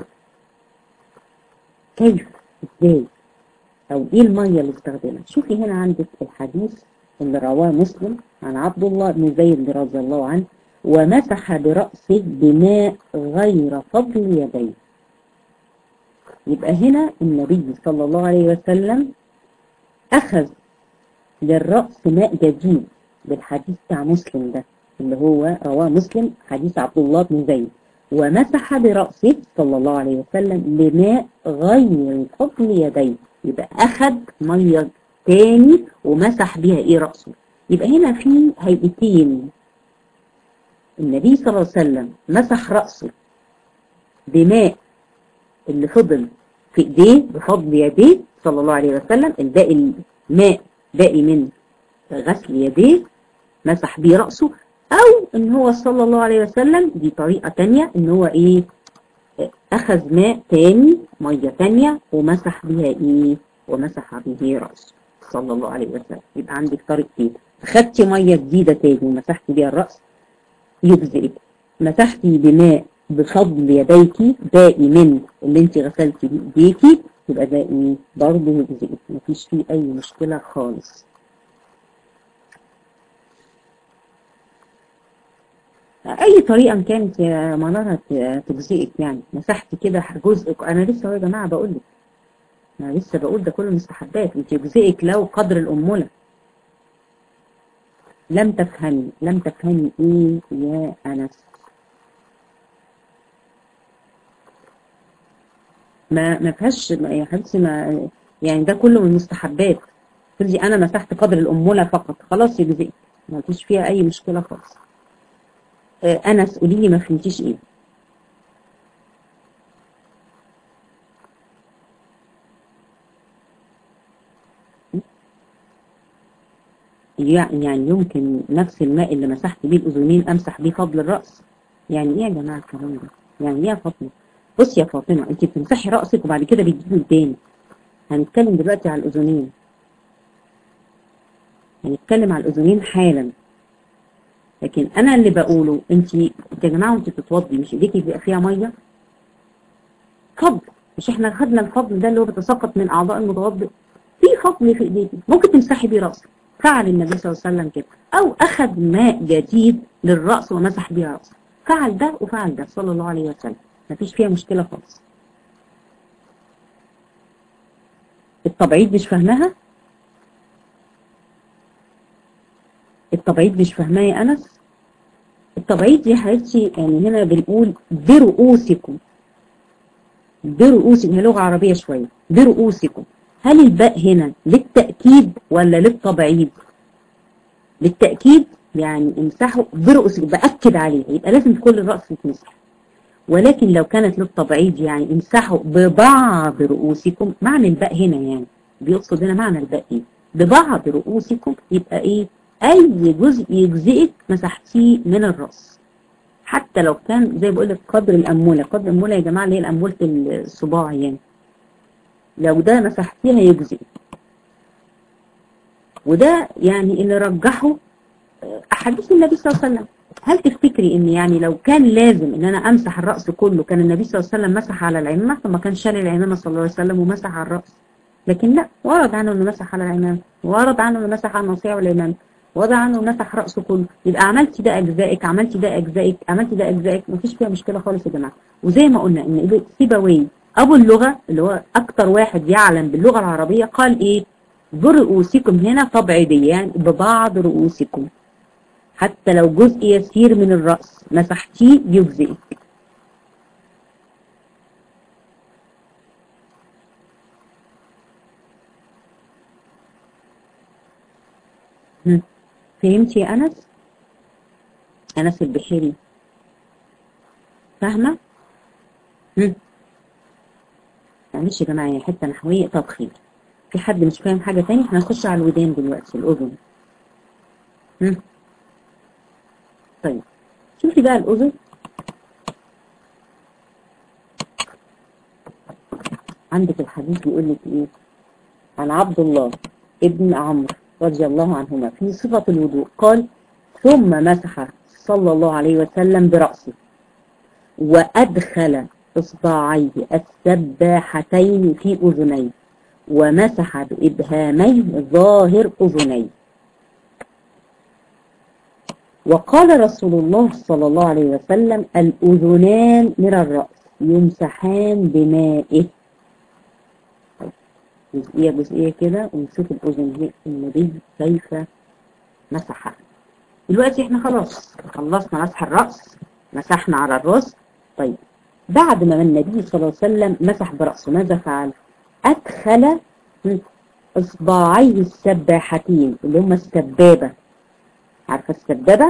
كيف ازاي او ايه المية اللي استخدمها شوفي هنا عندك الحديث اللي رواه مسلم عن عبد الله بن زيد رضي الله عنه ومسح برأسه بماء غير فضل يديه يبقى هنا النبي صلى الله عليه وسلم أخذ للرأس ماء جديد بالحديث بتاع مسلم ده اللي هو رواه مسلم حديث عبد الله بن زيد ومسح برأسه صلى الله عليه وسلم بماء غير فضل يديه يبقى أخذ مية تاني ومسح بيها إيه رأسه يبقى هنا في هيئتين النبي صلى الله عليه وسلم مسح رأسه بماء اللي فضل في ايديه بفضل يديه صلى الله عليه وسلم الباقي الماء باقي من غسل يديه مسح بيه رأسه او ان هو صلى الله عليه وسلم دي طريقة تانية ان هو ايه اخذ ماء تاني مية تانية ومسح بيها ايه ومسح به رأسه صلى الله عليه وسلم يبقى عندك طريقتين خدتي مية جديدة تاني ومسحتي بيها الرأس يجزئك مسحتي بماء بفضل يديك باقي من اللي انت غسلتي بايديكي يبقى ده ايه برضه يجزئك مفيش فيه اي مشكلة خالص اي طريقة كانت يا منارة تجزئك يعني مسحتي كده جزء انا لسه يا جماعة بقول لك انا لسه بقول ده كله مستحبات انت يجزئك لو قدر الامولة لم تفهمي لم تفهمي ايه يا انس ما ما فيهاش يا حبيبتي ما يعني ده كله من المستحبات تقولي انا مسحت قدر الاموله فقط خلاص يجزئك ما فيش فيها اي مشكله خالص آه انس قولي لي ما فهمتيش ايه يعني يمكن نفس الماء اللي مسحت بيه الاذنين امسح بيه فضل الراس يعني ايه يا جماعه الكلام ده يعني ايه يا فاطمه بصي يا فاطمه انت بتمسحي راسك وبعد كده بتجيبي التاني هنتكلم دلوقتي على الاذنين هنتكلم على الاذنين حالا لكن انا اللي بقوله انت يا جماعه وانت بتتوضي مش ايديكي بيبقى فيها ميه فضل مش احنا خدنا الفضل ده اللي هو بيتساقط من اعضاء المتوضئ في فضل في ايديكي ممكن تمسحي بيه راسك فعل النبي صلى الله عليه وسلم كده او اخذ ماء جديد للراس ومسح بيه راسه فعل ده وفعل ده صلى الله عليه وسلم مفيش فيها مشكله خالص التبعيد مش فاهماها التبعيد مش فاهماه يا انس التبعيد دي حبيبتي يعني هنا بنقول برؤوسكم برؤوسكم هي لغه عربيه شويه برؤوسكم هل الباء هنا للتأكيد ولا للتبعيد للتأكيد يعني امسحوا برؤوسكم بأكد عليه يبقى لازم كل الرأس يتمسح ولكن لو كانت للتبعيد يعني امسحوا ببعض رؤوسكم معنى الباء هنا يعني بيقصد هنا معنى الباء ايه ببعض رؤوسكم يبقى ايه اي جزء يجزئك مسحتيه من الرأس حتى لو كان زي بقول لك قدر الأمولة قدر الأمولة يا جماعة اللي هي الأمولة الصباع يعني لو ده مسحتيها يجزئ وده يعني اللي رجحه أحاديث النبي صلى الله عليه وسلم هل تفتكري ان يعني لو كان لازم ان انا امسح الرأس كله كان النبي صلى الله عليه وسلم مسح على العمامة فما كان شال العمامة صلى الله عليه وسلم ومسح على الرأس لكن لا ورد عنه انه مسح على العمامة ورد عنه انه مسح على النصيع والعمامة ورد عنه مسح رأسه كله يبقى عملتي ده اجزائك عملتي ده اجزائك عملتي ده اجزائك مفيش فيها مشكلة خالص يا جماعة وزي ما قلنا ان سيبويه ابو اللغة اللي هو اكتر واحد يعلم باللغة العربية قال ايه برؤوسكم هنا تبعيدية يعني ببعض رؤوسكم حتى لو جزء يسير من الرأس مسحتيه يجزئك فهمتي يا أنس؟ أنس البحيري فاهمة؟ معلش يا جماعة هي حتة نحوية طب خير في حد مش فاهم حاجة تاني احنا هنخش على الودان دلوقتي الأذن هم؟ طيب شوفي بقى الأذن عندك الحديث بيقول لك ايه عن عبد الله ابن عمرو رضي الله عنهما في صفة الوضوء قال ثم مسح صلى الله عليه وسلم برأسه وأدخل إصبعيه السباحتين في أذنيه ومسح بإبهاميه ظاهر أذنيه وقال رسول الله صلى الله عليه وسلم الأذنان من الرأس يمسحان بمائه جزئية جزئية كده ونشوف الأذن النبي كيف مسحها دلوقتي احنا خلاص خلصنا مسح الرأس مسحنا على الرأس طيب بعد ما النبي صلى الله عليه وسلم مسح برأسه ماذا فعل أدخل إصبعيه السباحتين اللي هم السبابة عارفة السبابة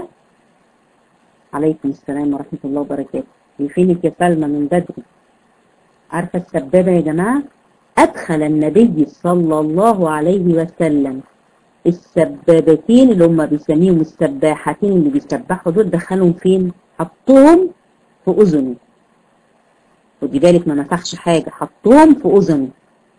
عليكم السلام ورحمة الله وبركاته فينك يا سلمى من بدري عارفة السبابة يا جماعة أدخل النبي صلى الله عليه وسلم السبابتين اللي هم بيسميهم السباحتين اللي بيسبحوا دول دخلهم فين حطهم في أذنه ودي بالك ما مسحش حاجة حطهم في أذنه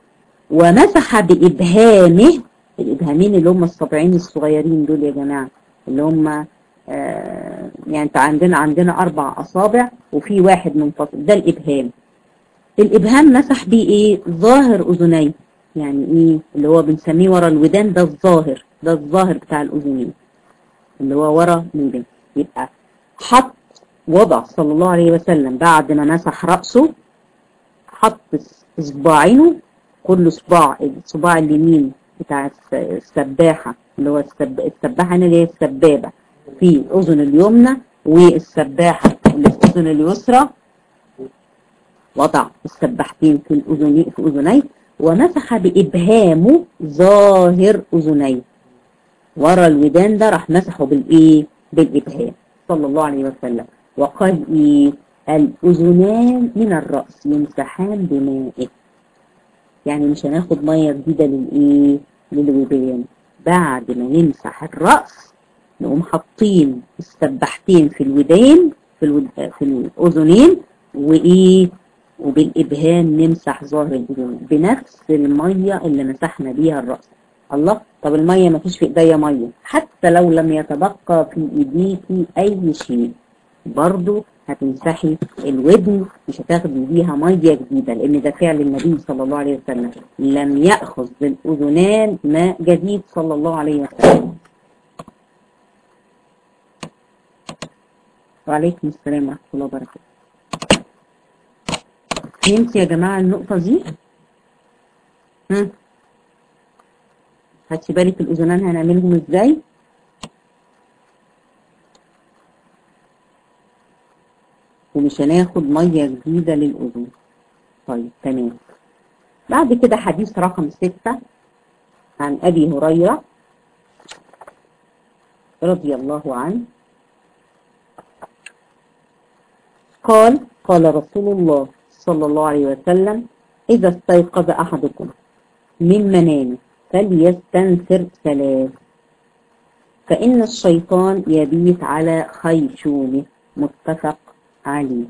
ومسح بإبهامه الإبهامين اللي هم الصبعين الصغيرين دول يا جماعة اللي هم آه يعني انت عندنا عندنا أربع أصابع وفي واحد منفصل ده الإبهام الإبهام مسح بيه إيه ظاهر أذنيه يعني إيه اللي هو بنسميه ورا الودان ده الظاهر ده الظاهر بتاع الأذنين اللي هو ورا الودان يبقى حط وضع صلى الله عليه وسلم بعد ما مسح رأسه حط إصبعينه كل صباع الصباع اليمين بتاع السباحة اللي هو السب... السباحة اللي هي السبابة في الأذن اليمنى والسباحة اللي في الأذن اليسرى وضع السباحتين في الأذنين في أذنيه ومسح بإبهامه ظاهر أذنيه ورا الودان ده راح مسحه بالإيه؟ بالإبهام صلى الله عليه وسلم وقال إيه؟ الأذنان من الرأس يمسحان بمائه يعني مش هناخد مية جديدة للإيه؟ للودان بعد ما نمسح الرأس نقوم حاطين السباحتين في الودان في, الود... في الأذنين وإيه؟ وبالإبهام نمسح ظاهر الأذن بنفس المية اللي مسحنا بيها الرأس الله طب المية ما فيش في إيديا مية حتى لو لم يتبقى في إيديكي أي شيء برضو هتمسحي الودن مش هتاخدي بيها مية جديدة لأن ده فعل النبي صلى الله عليه وسلم لم يأخذ بالأذنان ماء جديد صلى الله عليه وسلم وعليكم السلام ورحمة الله وبركاته فهمت يا جماعة النقطة دي؟ هم؟ هاتي بالك الأذنان هنعملهم ازاي؟ ومش هناخد مية جديدة للأذن طيب تمام بعد كده حديث رقم ستة عن أبي هريرة رضي الله عنه قال قال رسول الله صلى الله عليه وسلم إذا استيقظ أحدكم من منامه فليستنثر ثلاث فإن الشيطان يبيت على خيشومه متفق عليه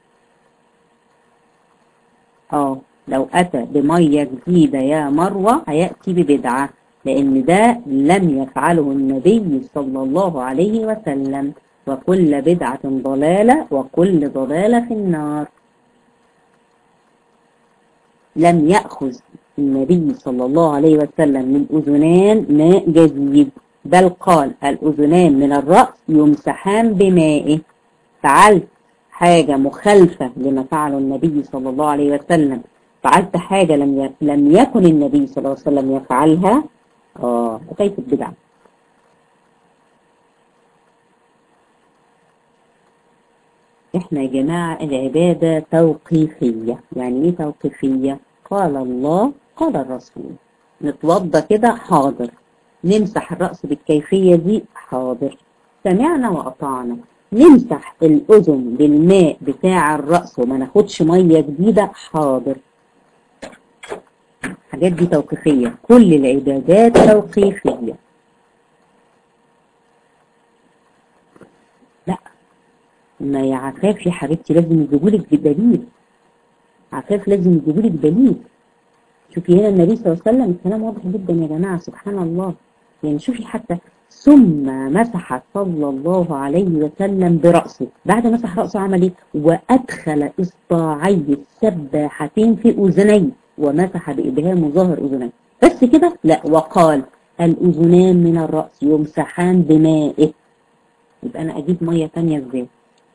اه لو أتى بمية جديدة يا مروة هيأتي ببدعة لأن ده لم يفعله النبي صلى الله عليه وسلم وكل بدعة ضلالة وكل ضلالة في النار لم يأخذ النبي صلى الله عليه وسلم من أذنان ماء جديد بل قال الأذنان من الرأس يمسحان بمائه فعلت حاجة مخالفة لما فعله النبي صلى الله عليه وسلم فعلت حاجة لم لم يكن النبي صلى الله عليه وسلم يفعلها اه كيف البدعة احنا يا جماعة العبادة توقيفية يعني ايه توقيفية قال الله قال الرسول نتوضى كده حاضر نمسح الرأس بالكيفية دي حاضر سمعنا وأطعنا نمسح الأذن بالماء بتاع الرأس وما ناخدش مية جديدة حاضر الحاجات دي توقيفية كل العبادات توقيفية لا ما يا عفاف يا حبيبتي لازم يجيبولك بدليل عفاف لازم يجيبولك دليل شوفي هنا النبي صلى الله عليه وسلم الكلام واضح جدا يا جماعة سبحان الله يعني شوفي حتى ثم مسح صلى الله عليه وسلم برأسه بعد مسح رأسه عمل ايه وأدخل إصبعي السباحتين في أذنيه ومسح بإبهام ظهر أذنيه بس كده لا وقال الأذنان من الرأس يمسحان بمائه يبقى أنا أجيب مية تانية ازاي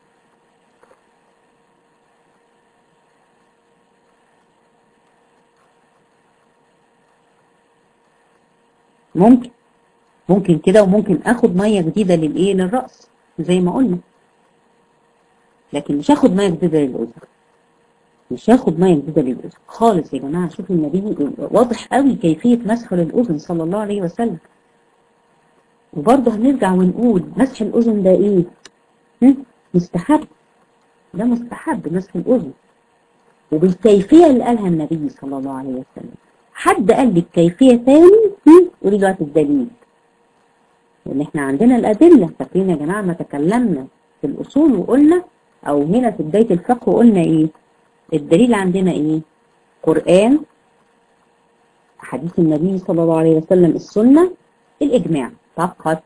ممكن ممكن كده وممكن اخد ميه جديده للايه للراس زي ما قلنا لكن مش هاخد ميه جديده للاذن مش هاخد ميه جديده للاذن خالص يا جماعه شوفوا النبي واضح قوي كيفيه مسح للاذن صلى الله عليه وسلم وبرضه هنرجع ونقول مسح الاذن ده ايه هم؟ مستحب ده مستحب مسح الاذن وبالكيفيه اللي قالها النبي صلى الله عليه وسلم حد قال لك كيفيه ثاني قولي دلوقتي الدليل لان احنا عندنا الادله فاكرين يا جماعه ما تكلمنا في الاصول وقلنا او هنا في بدايه الفقه وقلنا ايه الدليل عندنا ايه قران حديث النبي صلى الله عليه وسلم السنه الاجماع فقط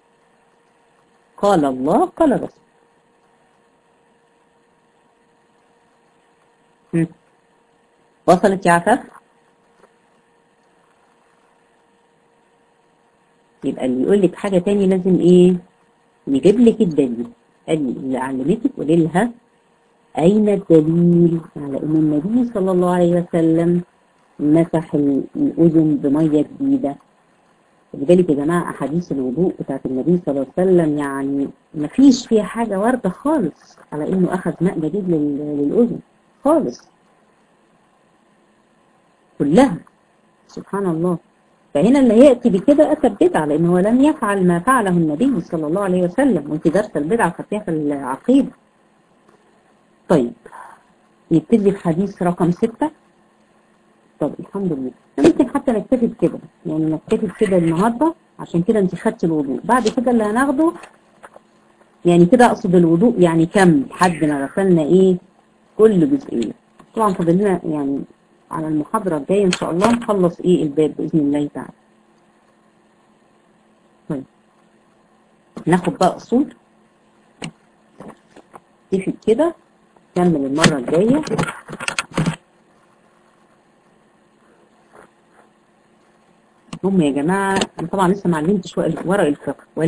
قال الله قال الرسول وصلت يا عفاف يبقى اللي يقول لك حاجة تاني لازم ايه يجيب لك الدليل قال لي اللي علمتك قولي لها أين الدليل على أن النبي صلى الله عليه وسلم مسح الأذن بمية جديدة لذلك يا جماعة أحاديث الوضوء بتاعت النبي صلى الله عليه وسلم يعني ما فيش فيها حاجة واردة خالص على إنه أخذ ماء جديد للأذن خالص كلها سبحان الله فهنا اللي يأتي بكده أتى بدعة لأنه هو لم يفعل ما فعله النبي صلى الله عليه وسلم وانت دارسة البدعة خدتيها في العقيدة طيب يبتدي في حديث رقم ستة طب الحمد لله ممكن حتى نكتفي بكده يعني نكتفي بكده النهاردة عشان كده انت خدت الوضوء بعد كده اللي هناخده يعني كده اقصد الوضوء يعني كم لحد ما غسلنا ايه كل جزئية طبعا فاضل لنا يعني على المحاضرة الجاية إن شاء الله نخلص إيه الباب بإذن الله تعالى طيب ناخد بقى أصول تفي كده نكمل المرة الجاية هم يا جماعة طبعا لسه ما علمتش ورق الفقه